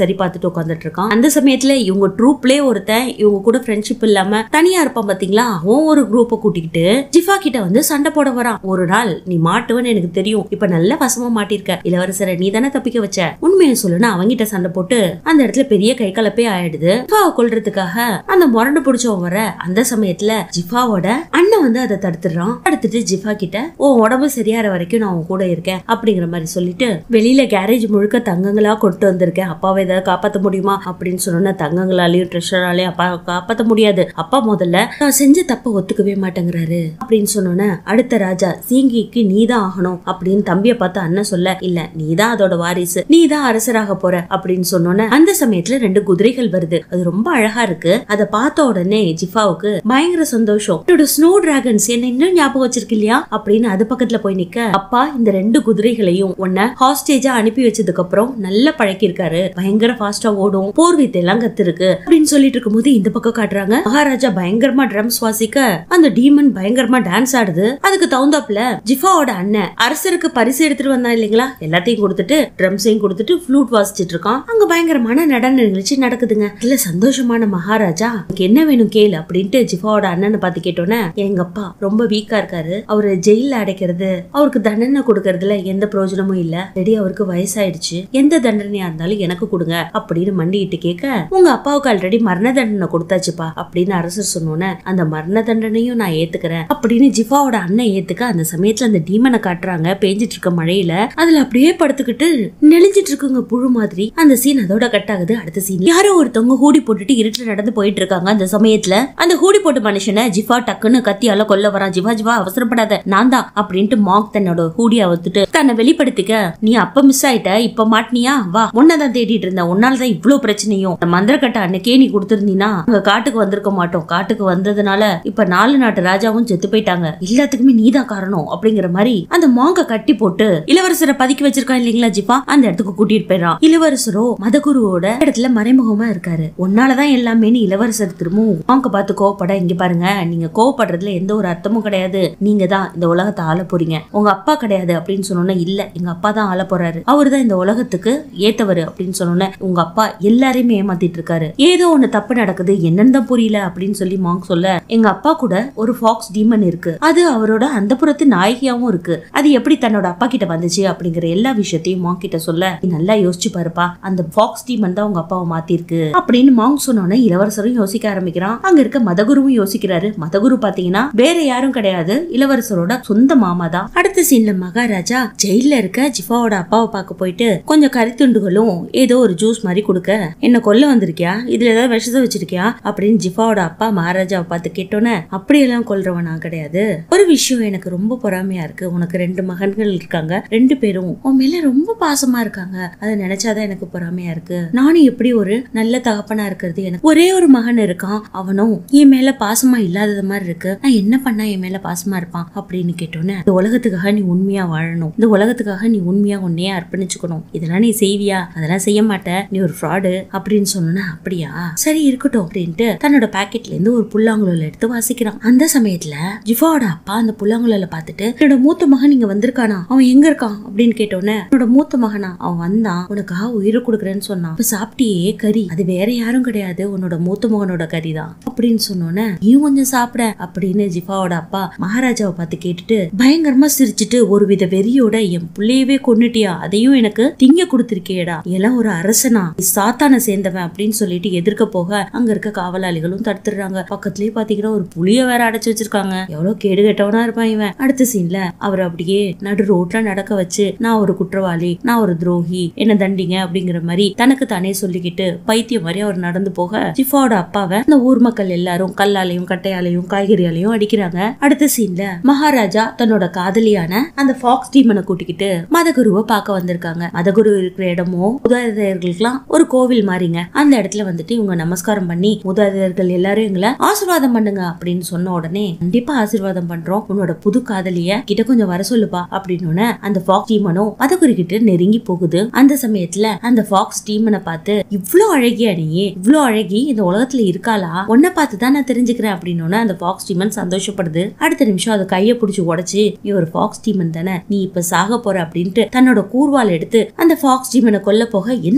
பார்த்துட்டு உட்காந்துட்டு இருக்கான் அந்த சமயத்துல இவங்க ட்ரூப்லயே ஒருத்தன் இவங்க கூட ஃப்ரெண்ட்ஷிப் இல்லாம தனியா இருப்பான் பாத்தீங்களா அவன் ஒரு குரூப்பை கூட்டிக்கிட்டு ஜிஃபா கிட்ட வந்து சண்டை போட வரான் ஒரு நாள் நீ மாட்டுவன்னு எனக்கு தெரியும் இப்ப நல்ல வசமா மாட்டிருக்க இளவரசரை நீ தானே தப்பிக்க வச்ச உண்மையை சொல்லுன்னு அவங்கிட்ட சண்டை போட்டு அந்த இடத்துல பெரிய கை கலப்பே ஆயிடுது ஜிஃபாவை கொல்றதுக்காக அந்த முரண்டு பிடிச்சவன் வர அந்த சமயத்துல ஜிஃபாவோட அண்ணன் வந்து அதை தடுத்துடுறான் தடுத்துட்டு ஜிஃபா கிட்ட ஓ உடம்பு சரியாற வரைக்கும் நான் உன் கூட இருக்கேன் அப்படிங்கிற மாதிரி சொல்லிட்டு வெளியில கேரேஜ் முழுக்க தங்கங்களா கொண்டு வந்திருக்கேன் அப்பாவை ஏதாவது காப்பாத்த முடியுமா அப்படின்னு சொன்னா தங்கங்களாலையும் ட்ரெஷராலையும் அப்பா காப்பாத்த முடியாது அப்பா முதல்ல நான் செஞ்ச தப்ப ஒத்துக்கவே மாட்டேங்கிறாரு அப்படின்னு சொன்னோன்னே அடுத்த ராஜா சீங்கிக்கு நீதான் ஆகணும் அப்படின்னு தம்பிய பார்த்து அண்ணன் சொல்ல இல்ல நீதான் அதோட வாரிசு நீதான் அரசராக போற அப்படின்னு சொன்னோன்னே அந்த சமயத்துல ரெண்டு குதிரைகள் வருது அது ரொம்ப அழகா இருக்கு அதை பார்த்த உடனே ஜிஃபாவுக்கு பயங்கர சந்தோஷம் என்னோட ஸ்னோ டிராகன்ஸ் என்ன இன்னும் ஞாபகம் வச்சிருக்கு இல்லையா அப்படின்னு அது பக்கத்துல போய் நிக்க அப்பா இந்த ரெண்டு குதிரைகளையும் உன்ன ஹாஸ்டேஜா அனுப்பி வச்சதுக்கு அப்புறம் நல்லா பழக்கிருக்காரு பயங்கர ஃபாஸ்டா ஓடும் போர் வித்தை எல்லாம் கத்துருக்கு அப்படின்னு சொல்லிட்டு இருக்கும்போது இந்த பக்கம் காட்டுறாங்க மகாராஜா பயங்கரமா ட்ரம்ஸ் வாசிக்க அந்த டீமன் பயங்கரமா டான்ஸ் ஆடுது அதுக்கு தகுந்தாப்புல ஜிஃபாவோட அண்ணன் அரசருக்கு பரிசு எடுத்துட்டு வந்தான் இல்லைங்களா எல்லாத்தையும் கொடுத்துட்டு ட்ரம்ஸையும் கொடுத்துட்டு ஃப்ளூட் வாசிச்சிட்டு இருக்கான் அங்க பயங்கரமான நடன நிகழ்ச்சி நடக்குதுங்க இதுல சந்தோஷமான மகாராஜா "உனக்கு என்ன வேணும் கேளு அப்படின்ட்டு ஜிஃபாவோட அண்ணனை பார்த்து கேட்டோன்னே எங்க அப்பா ரொம்ப வீக்கா இருக்காரு அவரு ஜெயில அடைக்கிறது அவருக்கு தண்டனை கொடுக்கறதுல எந்த பிரயோஜனமும் இல்ல ரெடி அவருக்கு வயசாயிடுச்சு எந்த தண்டனையா இருந்தாலும் எனக்கு கொடுங்க அப்படின்னு மண்டிட்டு கேட்க உங்க அப்பாவுக்கு ஆல்ரெடி மரண தண்டனை கொடுத்தாச்சுப்பா அப்படின்னு அரசர் சொன்னோன்னே அந்த மரண தண்டனையும் நான் ஏத்துக்கிறேன் அப்படின்னு ஜிஃபாவோட அண்ணன் ஏத்துக்க அந்த சமயத்துல அந்த டீமனை காட்டுறாங்க பேஞ்சிட்டு இருக்க மழையில அதுல அப்படியே படுத்துக்கிட்டு நெளிஞ்சிட்டு இருக்குங்க புழு மாதிரி அந்த சீன் அதோட கட் ஆகுது அடுத்த சீன் யாரோ ஒருத்தவங்க ஹூடி போட்டுட்டு இருட்டுல நடந்து போயிட்டு இருக்காங்க அந்த சமயத்துல அந்த ஹூடி போட்ட மனுஷனை ஜிஃபா டக்குன்னு கத்தியால கொல்ல வரான் ஜிவா ஜிவா அவசரப்படாத நான் தான் அப்படின்ட்டு மாக் தன்னோட ஹூடிய அவுத்துட்டு தன்னை வெளிப்படுத்திக்க நீ அப்ப மிஸ் ஆயிட்ட இப்ப மாட்டினியா வா உன்னதான் தேடிட்டு இருந்தேன் உன்னாலதான் இவ்ளோ பிரச்சனையும் அந்த மந்திரக்கட்டை அன்னைக்கே நீ கொடுத்திருந்தீனா அங்க காட்டுக்கு வந்திருக்க மாட்டோம் காட்டுக்கு வந்ததுனால இப்ப நாலு நாட்டு ராஜாவும் செத்து போயிட்டாங்க எல்லாத்துக்குமே நீதான் காரணம் அப்படிங்கிற மாதிரி அந்த மாங்க கட்டி போட்டு இளவரசரை பதுக்கி வச்சிருக்கான் இல்லைங்களா ஜிப்பா அந்த இடத்துக்கு கூட்டிட்டு போயிடறான் இளவரசரோ மதகுருவோட இடத்துல மறைமுகமா இருக்காரு உன்னாலதான் எல்லாமேன்னு இளவரசர் திரும்பவும் மாங்க பார்த்து கோவப்பட இங்க பாருங்க நீங்க கோவப்படுறதுல எந்த ஒரு அர்த்தமும் கிடையாது நீங்க தான் இந்த உலகத்தை ஆள போறீங்க உங்க அப்பா கிடையாது அப்படின்னு சொன்னோன்னே இல்ல எங்க அப்பா தான் ஆள போறாரு அவர் தான் இந்த உலகத்துக்கு ஏத்தவர் அப்படின்னு சொன்னோன்னே உங்க அப்பா எல்லாரையுமே ஏமாத்திட்டு இருக்காரு ஏதோ ஒண்ணு தப்பு நடக்குது என்னன்னு தான் புரியல அப்படின்னு சொல்லி மாங்க் சொல்ல எங்க அப்பா கூட ஒரு ஃபாக்ஸ் டீமன் இருக்கு அது அவரோட அந்த புறத்து நாயகியாவும் இருக்கு அது எப்படி தன்னோட அப்பா கிட்ட வந்துச்சு அப்படிங்கிற எல்லா விஷயத்தையும் மாங்க் கிட்ட சொல்ல "நீ நல்லா யோசிச்சு பாருப்பா அந்த ஃபாக்ஸ் டீமன் தான் உங்க அப்பாவை மாத்திருக்கு அப்படின்னு மாங்க் சொன்னோன்னே இளவரசரும் யோசிக்க ஆரம்பிக்கிறான் அங்க இருக்க மதகுருவும் யோசிக்கிறாரு மதகுரு பாத்தீங்கன்னா வேற யாரும் கிடையாது இளவரசரோட சொந்த மாமா தான் அடுத்த சீன்ல மகாராஜா ஜெயில இருக்க ஜிஃபாவோட அப்பாவை பார்க்க போயிட்டு கொஞ்சம் கறித்துண்டுகளும் ஏதோ ஒரு ஜூஸ் மாதிரி கொடுக்க என்ன கொல்ல வந்திருக்கியா இதுல ஏதாவது விஷத்தை வச்சிருக்கியா அப்படின்னு ஜிஃபாவோட அப்பா மகாராஜாவை பார்த்து கேட்டோன்னே அப்படியெல்லாம் கொல்றவன் நான் கிடையாது ஒரு விஷயம் எனக்கு ரொம்ப பொறாமையா இருக்கு உனக்கு ரெண்டு மகன்கள் இருக்காங்க ரெண்டு பேரும் உன் மேல ரொம்ப பாசமா இருக்காங்க அதை நினைச்சாதான் எனக்கு பொறாமையா இருக்கு நானும் எப்படி ஒரு நல்ல தகப்பனா இருக்கிறது எனக்கு ஒரே ஒரு மகன் இருக்கான் அவனும் என் மேல பாசமா இல்லாதது மாதிரி இருக்கு நான் என்ன பண்ணா என் மேல பாசமா இருப்பான் அப்படின்னு கேட்டோன்னே இந்த உலகத்துக்காக நீ உண்மையா வாழணும் இந்த உலகத்துக்காக நீ உண்மையா உன்னையே அர்ப்பணிச்சுக்கணும் இதெல்லாம் நீ செய்வியா அதெல்லாம் செய்ய மாட்ட நீ ஒரு ஃப்ராடு அப்படின்னு சொன்னா அப்படியா சரி இருக்கட்டும் அப்படின்ட்டு தன்னோட பாக்கெட்ல இருந்து ஒரு புல்லாங்குழல் எடுத்து வாசிக்கிறான் அந்த சமயத்துல ஜிஃபாவோட அப்பா அந்த புல்லாங்குழல பார்த்துட்டு என்னோட மூத்த மகன் இங்க வந்திருக்கானா அவன் எங்க இருக்கான் அப்படின்னு கேட்டோன்னே என்னோட மூத்த மகனா அவன் வந்தான் உனக்காக உயிரை கொடுக்குறேன்னு சொன்னான் இப்ப சாப்பிட்டியே கறி அது வேற யாரும் கிடையாது உன்னோட மூத்த மகனோட கறி தான் அப்படின்னு சொன்னோன்னே நீயும் கொஞ்சம் சாப்பிட அப்படின்னு ஜிஃபாவோட அப்பா மகாராஜாவை பார்த்து கேட்டுட்டு பயங்கரமா சிரிச்சிட்டு ஒருவித வெறியோட என் புள்ளையவே கொன்னுட்டியா அதையும் எனக்கு திங்க கொடுத்திருக்கேடா எல்லாம் ஒரு அரசனா நீ சாத்தான சேர்ந்தவன் அப்படின்னு சொல்லிட்டு எதிர்க்க போக அங்க இருக்க காவலாளிகளும் தடுத்துடுறாங்க பக்கத்துலயே பாத்தீங்கன்னா ஒரு புளிய வேற அடைச்சு வச்சிருக்காங்க எவ்வளவு கேடு கெட்டவனா இருப்பான் இவன் அடுத்த சீன்ல அவர் அப்படியே நடு ரோட்ல நடக்க வச்சு நான் ஒரு குற்றவாளி நான் ஒரு துரோகி என்ன தண்டிங்க அப்படிங்கிற மாதிரி தனக்கு தானே சொல்லிக்கிட்டு பைத்தியம் மாதிரி அவர் நடந்து போக ஜிஃபாவோட அப்பாவை அந்த ஊர் மக்கள் எல்லாரும் கல்லாலையும் கட்டையாலையும் காய்கறியாலையும் அடிக்கிறாங்க அடுத்த சீன்ல மகாராஜா தன்னோட காதலியான அந்த ஃபாக்ஸ் டீமனை கூட்டிக்கிட்டு மதகுருவை பார்க்க வந்திருக்காங்க மதகுரு இருக்கிற இடமும் மூதாதையர்களுக்கெல்லாம் ஒரு கோவில் மாதிரிங்க அந்த இடத்துல வந்துட்டு இவங்க நமஸ்காரம் பண்ணி மூதாதையர்கள் எல்லாரும் எங்களை ஆசீர்வாதம் பண்ணுங்க அப்படின்னு சொன்ன உடனே கண்டிப்பா ஆசீர்வாதம் பண்றோம் உன்னோட புது காதலிய கிட்ட கொஞ்சம் வர சொல்லுப்பா அப்படின்னு அந்த ஃபாக்ஸ் டீமனும் மதகுரு கிட்ட நெருங்கி போகுது அந்த சமயத்துல அந்த ஃபாக்ஸ் டீமனை பார்த்து இவ்ளோ அழகியா நீ இவ்ளோ அழகி இந்த உலகத்துல இருக்காளா உன்னை பார்த்து தான் நான் தெரிஞ்சுக்கிறேன் அப்படின்னு அந்த ஃபாக்ஸ் டீமன் சந்தோஷப்படுது அடுத்த நிமிஷம் அதை கைய பிடிச்சி உடைச்சு நீ ஒரு ஃபாக்ஸ் டீமன் தானே நீ இப்ப சாக போற அப்படின்ட்டு தன்னோட கூர்வால் எடுத்து அந்த ஃபாக்ஸ் டீமனை கொல்ல போக என்ன சொல்றீங்க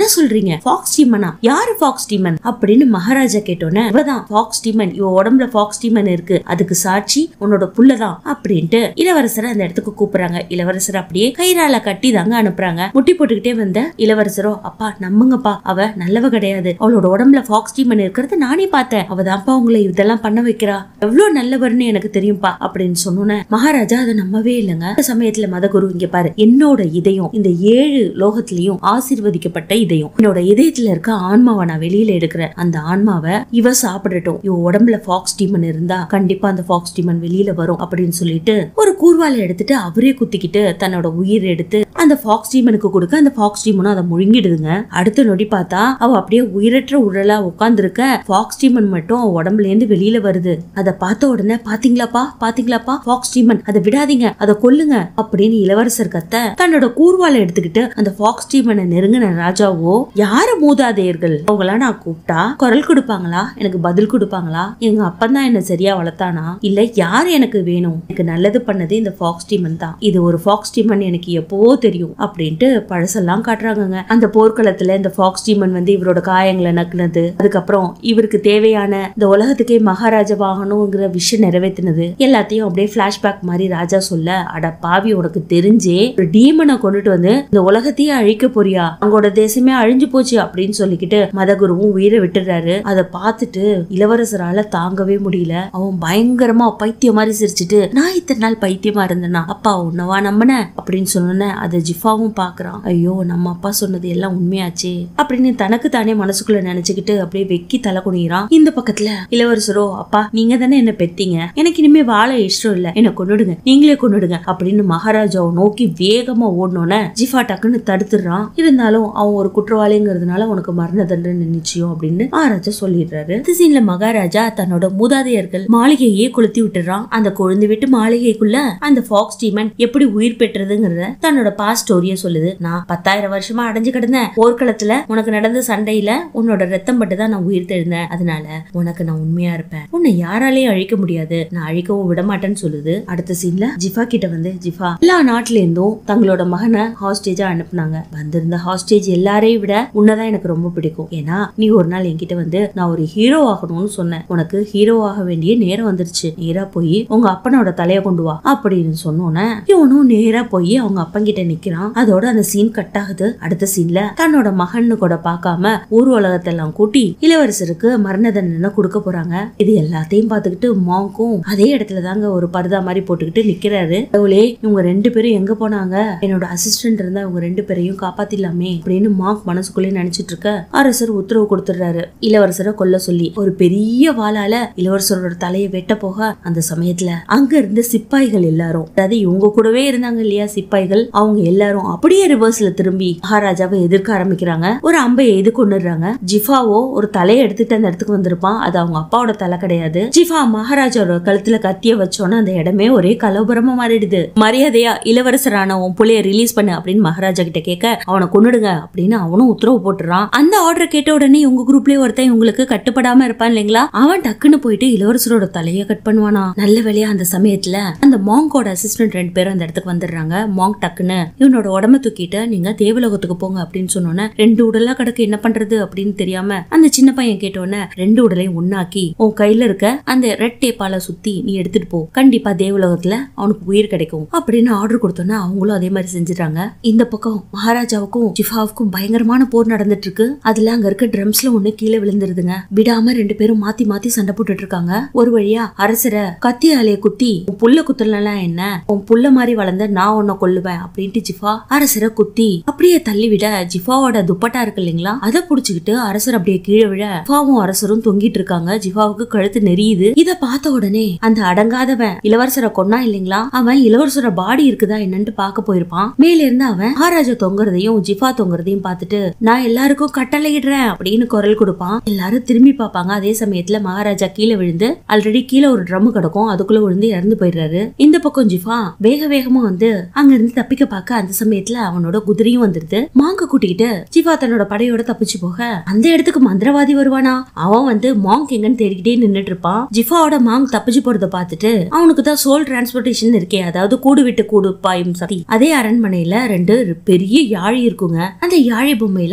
சொல்றீங்க ஃபாக்ஸ் டீமனா யாரு ஃபாக்ஸ் டீமன் அப்படின்னு மகாராஜா கேட்டோன்னே இவதான் ஃபாக்ஸ் டீமன் இவ உடம்புல ஃபாக்ஸ் டீமன் இருக்கு அதுக்கு சாட்சி உன்னோட புள்ளதான் அப்படின்ட்டு இளவரசரை அந்த இடத்துக்கு கூப்பிடுறாங்க இளவரசர் அப்படியே கயிறால கட்டி தாங்க அனுப்புறாங்க முட்டி போட்டுக்கிட்டே வந்த இளவரசரோ அப்பா நம்புங்கப்பா அவ நல்லவ கிடையாது அவளோட உடம்புல ஃபாக்ஸ் டீமன் இருக்கிறது நானே பார்த்தேன் அவ தான்ப்பா உங்களை இதெல்லாம் பண்ண வைக்கிறா எவ்வளவு நல்லவர்னு எனக்கு தெரியும்பா அப்படின்னு சொன்னோன்னே மகாராஜா அதை நம்பவே இல்லைங்க அந்த சமயத்துல மதகுரு இங்க பாரு என்னோட இதயம் இந்த ஏழு லோகத்திலையும் ஆசீர்வதிக்கப்பட்ட இதயம் என்னோட இதயத்துல இருக்க ஆன்மாவை நான் வெளியில எடுக்கிறேன் அந்த ஆன்மாவை இவ சாப்பிடட்டும் இவ உடம்புல ஃபாக்ஸ் டீமன் இருந்தா கண்டிப்பா அந்த ஃபாக்ஸ் டீமன் வெளியில வரும் அப்படின்னு சொல்லிட்டு ஒரு கூர்வாலை எடுத்துட்டு அவரே குத்திக்கிட்டு தன்னோட உயிர் எடுத்து அந்த ஃபாக்ஸ் டீமனுக்கு கொடுக்க அந்த ஃபாக்ஸ் டீமனும் அதை முழுங்கிடுதுங்க அடுத்த நொடி பார்த்தா அவ அப்படியே உயிரற்ற உடலா உட்கார்ந்துருக்க ஃபாக்ஸ் டீமன் மட்டும் அவ உடம்புல இருந்து வெளியில வருது அதை பார்த்த உடனே பாத்தீங்களாப்பா பாத்தீங்களாப்பா ஃபாக்ஸ் டீமன் அதை விடாதீங்க அதை கொல்லுங்க அப்படின்னு இளவரசர் கத்த தன்னோட கூர்வாலை எடுத்துக்கிட்டு அந்த ஃபாக்ஸ் டீமனை நெருங்கின ராஜாவோ யாரு மூதாதையர்கள் அவங்கள நான் கூப்பிட்டா குரல் கொடுப்பாங்களா எனக்கு பதில் கொடுப்பாங்களா எங்க அப்பன் தான் என்ன சரியா வளர்த்தானா இல்ல யார் எனக்கு வேணும் எனக்கு நல்லது பண்ணது இந்த ஃபாக்ஸ் டீமன் தான் இது ஒரு ஃபாக்ஸ் டீமன் எனக்கு எப்பவோ தெரியும் அப்படின்ட்டு பழசெல்லாம் காட்டுறாங்கங்க அந்த போர்க்களத்துல இந்த ஃபாக்ஸ் டீமன் வந்து இவரோட காயங்களை நக்குனது அதுக்கப்புறம் இவருக்கு தேவையான இந்த உலகத்துக்கே மகாராஜாவாகணுங்கிற விஷயம் நிறைவேற்றினது எல்லாத்தையும் அப்படியே பிளாஷ்பேக் மாதிரி ராஜா சொல்ல அட பாவி உனக்கு தெரிஞ்சே ஒரு டீமனை கொண்டுட்டு வந்து இந்த உலகத்தையே அழிக்க போறியா அவங்களோட தேசமே அழிஞ்சு போச்சு அப்படின்னு சொல்லிக்கிட்டு மதகுருவும் உயிரை விட்டுறாரு அதை பார்த்துட்டு இளவரசரால தாங்கவே முடியல அவன் பயங்கரமா பைத்தியம் மாதிரி சிரிச்சிட்டு நான் இத்தனை நாள் பைத்தியமா இருந்தேனா அப்பா உன்னவா நம்பின அப்படின்னு சொன்னோன்னே அதை ஜிஃபாவும் பாக்குறான் ஐயோ நம்ம அப்பா சொன்னது எல்லாம் உண்மையாச்சே அப்படின்னு தனக்கு தானே மனசுக்குள்ள நினைச்சுக்கிட்டு அப்படியே வெக்கி தலை குனிகிறான் இந்த பக்கத்துல இளவரசரோ அப்பா நீங்க தானே என்ன பெத்தீங்க எனக்கு இனிமே வாழ இஷ்டம் இல்ல என்ன கொன்னுடுங்க நீங்களே கொன்னுடுங்க அப்படின்னு மகாராஜாவை நோக்கி வேகமா ஓடனோன்னே ஜிஃபா டக்குன்னு தடுத்துடுறான் இருந்தாலும் அவன் ஒரு குற்றவாளிங்கிறதுனால உனக்கு மரண தண்டனை நிச்சயம் அப்படின்னு மகாராஜா சொல்லிடுறாரு இந்த சீன்ல மகாராஜா தன்னோட மூதாதையர்கள் மாளிகையே கொளுத்தி விட்டுறான் அந்த கொழுந்து விட்டு மாளிகைக்குள்ள அந்த ஃபாக்ஸ் டீமன் எப்படி உயிர் பெற்றதுங்கிறத தன்னோட பாஸ்ட் ஸ்டோரிய சொல்லுது நான் பத்தாயிரம் வருஷமா அடைஞ்சு கிடந்தேன் போர்க்களத்துல உனக்கு நடந்த சண்டையில உன்னோட ரத்தம் பட்டு தான் நான் உயிர் தெழுந்தேன் அதனால உனக்கு நான் உண்மையா இருப்பேன் உன்னை யாராலையும் அழிக்க முடியாது நான் அழிக்கவும் விட மாட்டேன்னு சொல்லுது அடுத்த சீன்ல ஜிஃபா கிட்ட வந்து ஜிஃபா எல்லா நாட்டுல இருந்தும் தங்களோட மகனை ஹாஸ்டேஜா அனுப்புனாங்க வந்திருந்த ஹாஸ்டேஜ் எல்லாரையும் விட உன்னதான் எனக்கு ரொம்ப பிடிக்கும் ஏன்னா நீ ஒரு நாள் என்கிட்ட வந்து நான் ஒரு ஹீரோ ஆகணும்னு சொன்னேன் உனக்கு ஹீரோ ஆக வேண்டிய நேரம் வந்துருச்சு நேரா போய் உங்க அப்பனோட தலைய கொண்டு வா அப்படின்னு சொன்னோன்னே இவனும் நேரா போய் அவங்க அப்பன் கிட்ட நிக்கிறான் அதோட அந்த சீன் கட் ஆகுது அடுத்த சீன்ல தன்னோட மகன்னு கூட பார்க்காம ஊர் உலகத்தை எல்லாம் கூட்டி இளவரசருக்கு மரண தண்டனை கொடுக்க போறாங்க இது எல்லாத்தையும் பார்த்துக்கிட்டு மாங்கும் அதே இடத்துல தாங்க ஒரு பர்தா மாதிரி போட்டுக்கிட்டு நிக்கிறாரு கடவுளே இவங்க ரெண்டு பேரும் எங்க போனாங்க என்னோட அசிஸ்டன்ட் இருந்தா இவங்க ரெண்டு பேரையும் காப்பாத்திடலாமே அப்படின்னு மாங்க் மனசுக்குள்ளே நினைச்சிட்டு இருக்க அரசர் உத்தரவு கொடுத்துடுறாரு இளவரசரை கொல்ல சொல்லி ஒரு பெரிய வாளால இளவரசரோட தலையை வெட்ட போக அந்த சமயத்துல அங்க இருந்த சிப்பாய்கள் எல்லாரும் அதாவது இவங்க கூடவே இருந்தாங்க இல்லையா சிப்பாய்கள் அவங்க எல்லாரும் அப்படியே ரிவர்ஸ்ல திரும்பி மகாராஜாவை எதிர்க்க ஆரம்பிக்கிறாங்க ஒரு அம்பை எது கொண்டுடுறாங்க ஜிஃபாவோ ஒரு தலையை எடுத்துட்டு அந்த இடத்துக்கு வந்திருப்பான் அது அவங்க அப்பாவோட தலை கிடையாது ஜிஃபா மகாராஜாவோட கழுத்துல கத்திய வச்சோன்னு அந்த இடமே ஒரே கலவரமா மாறிடுது மரியாதையா இளவரசரான உன் புள்ளைய ரிலீஸ் பண்ணு அப்படின்னு மகாராஜா கிட்ட கேட்க அவனை கொன்னுடுங்க அப்படின்னு அவனும் உத்தரவு போட்டுறான் அந்த ஆர்டர் கேட்ட உடனே உங்க குரூப்லயே ஒருத்தன் உங்களுக்கு கட்டுப்படாம இருப்பான் இல்லைங்களா அவன் டக்குன்னு போயிட்டு இளவரசரோட தலைய கட் பண்ணுவானா நல்ல வேலையா அந்த சமயத்துல அந்த மாங்கோட அசிஸ்டன்ட் ரெண்டு பேரும் அந்த இடத்துக்கு வந்துடுறாங்க மாங்க் டக்குன்னு இவனோட உடம்ப தூக்கிட்டு நீங்க தேவலோகத்துக்கு போங்க அப்படின்னு சொன்னோன்னே ரெண்டு உடலா கிடக்கு என்ன பண்றது அப்படின்னு தெரியாம அந்த சின்ன பையன் கேட்டோன்னே ரெண்டு உடலையும் ஒண்ணாக்கி உன் கையில இருக்க அந்த ரெட் டேப்பால சுத்தி நீ எடுத்துட்டு போ கண்டிப்பா தேவலோகத்துல அவனுக்கு உயிர் கிடைக்கும் அப்படின்னு ஆர்டர் கொடுத்தோன்னே அவங்களும் அதே மாதிரி செஞ்சுட்டாங்க இந்த பக்கம் மகாராஜாவுக்கும் ஜிஃபாவுக்கும் பயங்கரமான போர் நடந்துட்டு இருக்கு அதுல அங்க இருக்க ட்ரம்ஸ்ல ஒண்ணு கீழே விழுந்துருதுங்க விடாம ரெண்டு பேரும் மாத்தி மாத்தி சண்டை போட்டுட்டு இருக்காங்க ஒரு வழியா அரசரை கத்தியாலேயே குத்தி உன் புல்ல குத்தலாம் என்ன உன் புல்ல மாதிரி வளர்ந்த நான் உன்னை கொல்லுவேன் அப்படின்ட்டு ஜிஃபா அரசரை குத்தி அப்படியே தள்ளி விட ஜிஃபாவோட துப்பட்டா இருக்கு இல்லைங்களா அதை புடிச்சுக்கிட்டு அரசர் அப்படியே கீழே விழ ஜிஃபாவும் அரசரும் தொங்கிட்டு இருக்காங்க ஜிஃபாவுக்கு கழுத்து நெரியுது இத பார்த்த உடனே அந்த அடங்காதவன் இளவரசரை கொன்னா இல்லைங்களா அவன் இளவரசரோட பாடி இருக்குதா என்னன்னு பார்க்க போயிருப்பான் மேல இருந்து அவன் மகாராஜா தொங்குறதையும் ஜிஃபா தொங்குறதையும் பார்த்துட்டு நான் எல்லாருக்கும் கட்டளையிடுறேன் அப்படின்னு குரல் கொடுப்பான் எல்லாரும் திரும்பி பார்ப்பாங்க அதே சமயத்துல மகாராஜா கீழே விழுந்து ஆல்ரெடி கீழே ஒரு ட்ரம் கிடக்கும் அதுக்குள்ள விழுந்து இறந்து போயிடுறாரு இந்த பக்கம் ஜிஃபா வேக வேகமா வந்து அங்க இருந்து தப்பிக்க பார்க்க அந்த சமயத்துல அவனோட குதிரையும் வந்துருது மாங்க கூட்டிக்கிட்டு ஜிஃபா தன்னோட படையோட தப்பிச்சு போக அந்த இடத்துக்கு மந்திரவாதி வருவானா அவன் வந்து மாங்க் எங்கன்னு தேடிக்கிட்டே நின்னுட்டு இருப்பான் ஜிஃபாவோட மாங்க் தப்பிச்சு போறத பார்த்துட்டு அவனுக்கு தான் சோல் டிரான்ஸ்போர்டேஷன் இருக்கே அதாவது கூடு விட்டு கூடு பாயும் சக்தி அதே அரண்மனையில ரெண்டு பெரிய யாழி இருக்குங்க அந்த யாழி பொம்மையில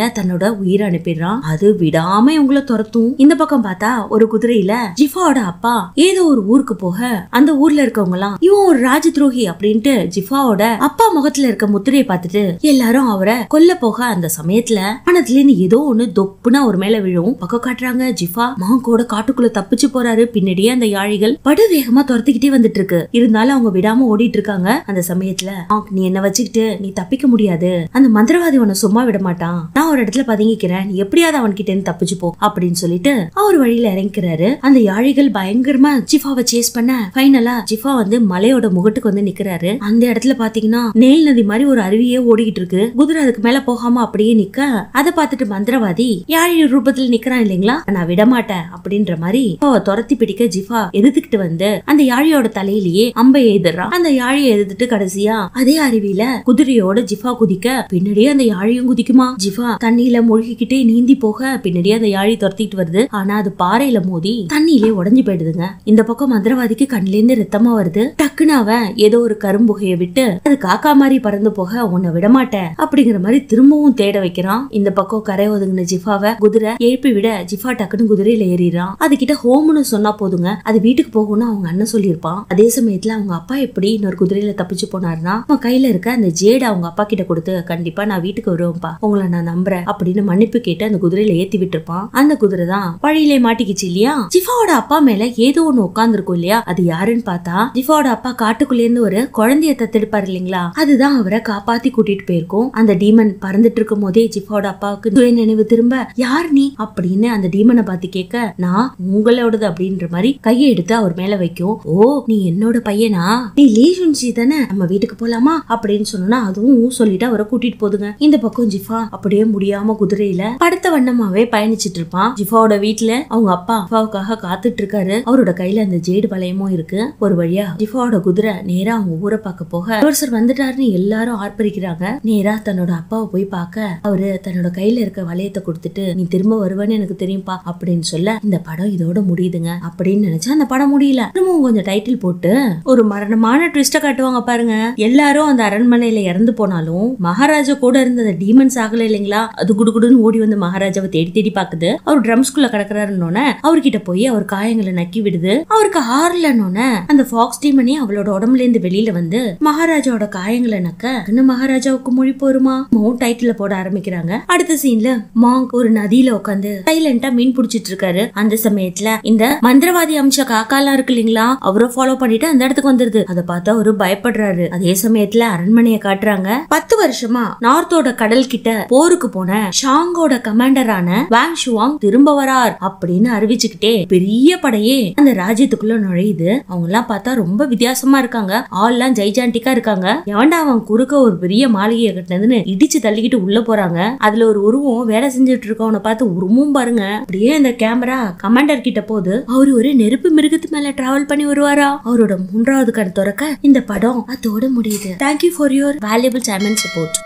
தன்னோட உயிரை அனுப்பிடுறான் அது விடாம இவங்கள துரத்தும் இந்த பக்கம் பார்த்தா ஒரு குதிரையில ஜிஃபாவோட அப்பா ஏதோ ஒரு ஊருக்கு போக அந்த ஊர்ல இருக்கவங்க எல்லாம் இவன் ஒரு ராஜ துரோகி அப்படின்ட்டு ஜிஃபாவோட அப்பா முகத்துல இருக்க முத்திரையை பார்த்துட்டு எல்லாரும் அவரை கொல்ல போக அந்த சமயத்துல பணத்துல இருந்து ஏதோ ஒண்ணு தொப்புன்னு அவர் மேல விழும் பக்கம் காட்டுறாங்க ஜிஃபா மாங்கோட காட்டுக்குள்ள தப்பிச்சு போறாரு பின்னாடியே அந்த யாழிகள் படு வேகமா துரத்திக்கிட்டே வந்துட்டு இருக்கு இருந்தாலும் அவங்க விடாம ஓடிட்டு இருக்காங்க அந்த சமயத்துல "மாங்க், நீ என்ன வச்சுக்கிட்டு நீ தப்பிக்க முடியாது அந்த மந்திரவாதி உன்னை சும்மா விட மாட்டான் நான் ஒரு இடத்துல பதுங்கிக்கிறேன் நீ எப்படியாவது அவன்கிட்ட இருந்து தப்பிச்சு போ அப்படின்னு சொல்லிட்டு அவர் வழியில இறங்கிக்கிறாரு அந்த யாழிகள் பயங்கரமா ஜிஃபாவை சேஸ் பண்ண ஃபைனலா ஜிஃபா வந்து மலையோட முகட்டுக்கு வந்து நிக்கிறாரு அந்த இடத்துல பாத்தீங்கன்னா நெயில் நதி மாதிரி ஒரு அருவியே ஓடிக்கிட்டு இருக்கு குதிரை அதுக்கு மேல போகாம அப்படியே நிக்க அதை பார்த்துட்டு மந்திரவாதி யாழி ரூபத்துல நிக்கிறான் இல்லைங்களா நான் விட மாட்டேன் அப்படின்ற மாதிரி ஜிஃபாவை துரத்தி பிடிக்க ஜிஃபா எதிர்த்துக்கிட்டு வந்து அந்த யாழியோட தலையிலேயே அம்பை எதிர்றான் அந்த யாழியை எதிர்த்துட்டு கடைசியா அதே அருவியில குதிரையோட ஜிஃபா குதிக்க பின்னாடியே அந்த யாழியும் குதிக்குமா ஜிஃபா தண்ணியில மூழ்கிக்கிட்டே நீந்தி போக பின்னாடியே அந்த யாழி துரத்திட்டு வருது ஆனா அது பாறையில மோதி தண்ணியிலே உடைஞ்சு போயிடுதுங்க இந்த பக்கம் மந்திரவாதிக்கு கண்ணுல இருந்து ரத்தமா வருது டக்குன்னு அவன் ஏதோ ஒரு கரும்புகையை விட்டு அது காக்கா மாதிரி பறந்து போக உன்னை விடமாட்டேன் அப்படிங்கிற மாதிரி திரும்பவும் தேட வைக்கிறான் இந்த பக்கம் கரை ஒதுங்கின ஜிஃபாவை குதிரை எழுப்பி விட ஜிஃபா டக்குன்னு குதிரையில ஏறிறான் அது கிட்ட ஹோம்னு சொன்னா போதுங்க அது வீட்டுக்கு போகும்னு அவங்க அண்ணன் சொல்லியிருப்பான் அதே சமயத்துல அவங்க அப்பா எப்படி இன்னொரு குதிரையில தப்பிச்சு போனாருன்னா அவன் கையில இருக்க அந்த ஜேட அவங்க அப்பா கிட்ட கொடுத்து கண்டிப்பா நான் வீட்டுக்கு வருவேன்ப்பா உங்களை நான் நம்புறேன் அப்படின்னு மன்னிப்பு கேட்டு அந்த குதிரையில ஏத்தி விட்டுருப்பான் அந்த குதிரை தான் வழியிலே மாட்டிக்கிச்சு இல்லையா ஜிஃபாவோட அப்பா மேல ஏதோ ஒண்ணு உட்கார்ந்துருக்கும் இல்லையா அது யாருன்னு பார்த்தா ஜிஃபாவோட அப்பா காட்டுக்குள்ள இருந்து ஒரு குழந்தைய தத்தெடுப்பாரு இல்லைங்களா அதுதான் அவரை காப்பாத்தி கூட்டிட்டு போயிருக்கும் அந்த டீமன் பறந்துட்டு இருக்கும் போதே ஜிஃபாவோட அப்பாவுக்கு சுய நினைவு திரும்ப யார் நீ அப்படின்னு அந்த டீமனை பார்த்து கேட்க நான் உங்களோடது அப்படின்ற மாதிரி கையை எடுத்து அவர் மேல வைக்கும் ஓ நீ என்னோட பையனா நீ லீஷுன்சி தானே நம்ம வீட்டுக்கு போலாமா அப்படின்னு சொன்னா அதுவும் ஊ சொல்லிட்டு அவரை கூட்டிட்டு போதுங்க இந்த பக்கம் ஜிஃபா அப்படியே முடியாம குதிரையில படுத்த வண்ணமாவே பயணிச்சிட்டு இருப்பான் ஜிஃபாவோட வீட்டுல அவங்க அப்பா ஜிஃபாவுக்காக காத்துட்டு இருக்காரு அவரோட கையில அந்த ஜேடு வளையமும் இருக்கு ஒரு வழியா ஜிஃபாவோட குதிரை நேரா அவங்க ஊரை பார்க்க போக ஒருத்தர் வந்துட்டாருன்னு எல்லாரும் ஆர்ப்பரிக்கிறாங்க நேரா தன்னோட அப்பாவை போய் பார்க்க அவரு தன்னோட கையில இருக்க வளையத்தை கொடுத்துட்டு நீ திரும்ப வருவேன்னு எனக்கு தெரியும்பா அப்படின்னு சொல்ல இந்த படம் இதோட முடியுதுங்க அப்படின்னு நினைச்சா அந்த படம் முடியல திரும்பவும் கொஞ்சம் டைட்டில் போட்டு ஒரு மரணமான ட்விஸ்ட காட்டுவாங்க பாருங்க எல்லாரும் அந்த அரண்மனையில இறந்து போனாலும் மகாராஜா கூட இருந்த அந்த டீமன்ஸ் ஆகல இல்லைங்களா அது குடுகுடுன்னு ஓடி வந்து மகாராஜாவை தேடி தேடி பாக்குது அவர் ட்ரம்ஸ்குள்ள கிடக்குறாருன்னொன்னே அவர்கிட்ட போய் அவர் காயங்களை நக்கி விடுது அவருக்கு ஆறலன்னொன்னே அந்த ஃபாக்ஸ் டீமனே அவளோட உடம்புல இருந்து வெளியில வந்து மகாராஜாவோட காயங்களை நக்க இன்னும் மகாராஜாவுக்கு மொழி போருமா மவுண்ட் டைட்டில போட ஆரம்பிக்கிறாங்க அடுத்த சீன்ல மாங்க் ஒரு நதியில உட்காந்து சைலண்டா மீன் புடிச்சிட்டு இருக்காரு அந்த சமயத்துல இந்த மந்திரவாதி அம்ச காக்காலாம் இருக்கு இல்லைங்களா அவரை ஃபாலோ பண்ணிட்டு அந்த இடத்துக்கு வந்துருது அதை பார்த்தா அவரு பயப்படுறாரு அதே சமயத்துல அரண்மனையை காட்டுறாங்க பத்து வருஷமா நார்த்தோட கடல் கிட்ட போருக்கு போன ஷாங்கோட கமாண்டரான வாங் ஷுவாங் திரும்ப வரார் அப்படின்னு அறிவிச்சுக்கிட்டே பெரிய படையே அந்த ராஜ்யத்துக்குள்ள நுழையுது அவங்க எல்லாம் பார்த்தா ரொம்ப வித்தியாசமா இருக்காங்க ஆள்லாம் ஜெய்ஜாண்டிக்கா இருக்காங்க எவன்டா அவன் குறுக்க ஒரு பெரிய மாளிகையை கட்டினதுன்னு இடிச்சு தள்ளிக்கிட்டு உள்ள போறாங்க அதுல ஒரு உருவம் வேலை செஞ்சுட்டு இருக்கவனை பார்த்து உருவமும் பாருங்க அப்படியே அந்த கேமரா கமாண்டர் கிட்ட போது அவரு ஒரு நெருப்பு மிருகத்து மேல டிராவல் பண்ணி வருவாரா அவரோட மூன்றாவது கண் திறக்க இந்த படம் அதோட முடியுது thank you for your valuable time and support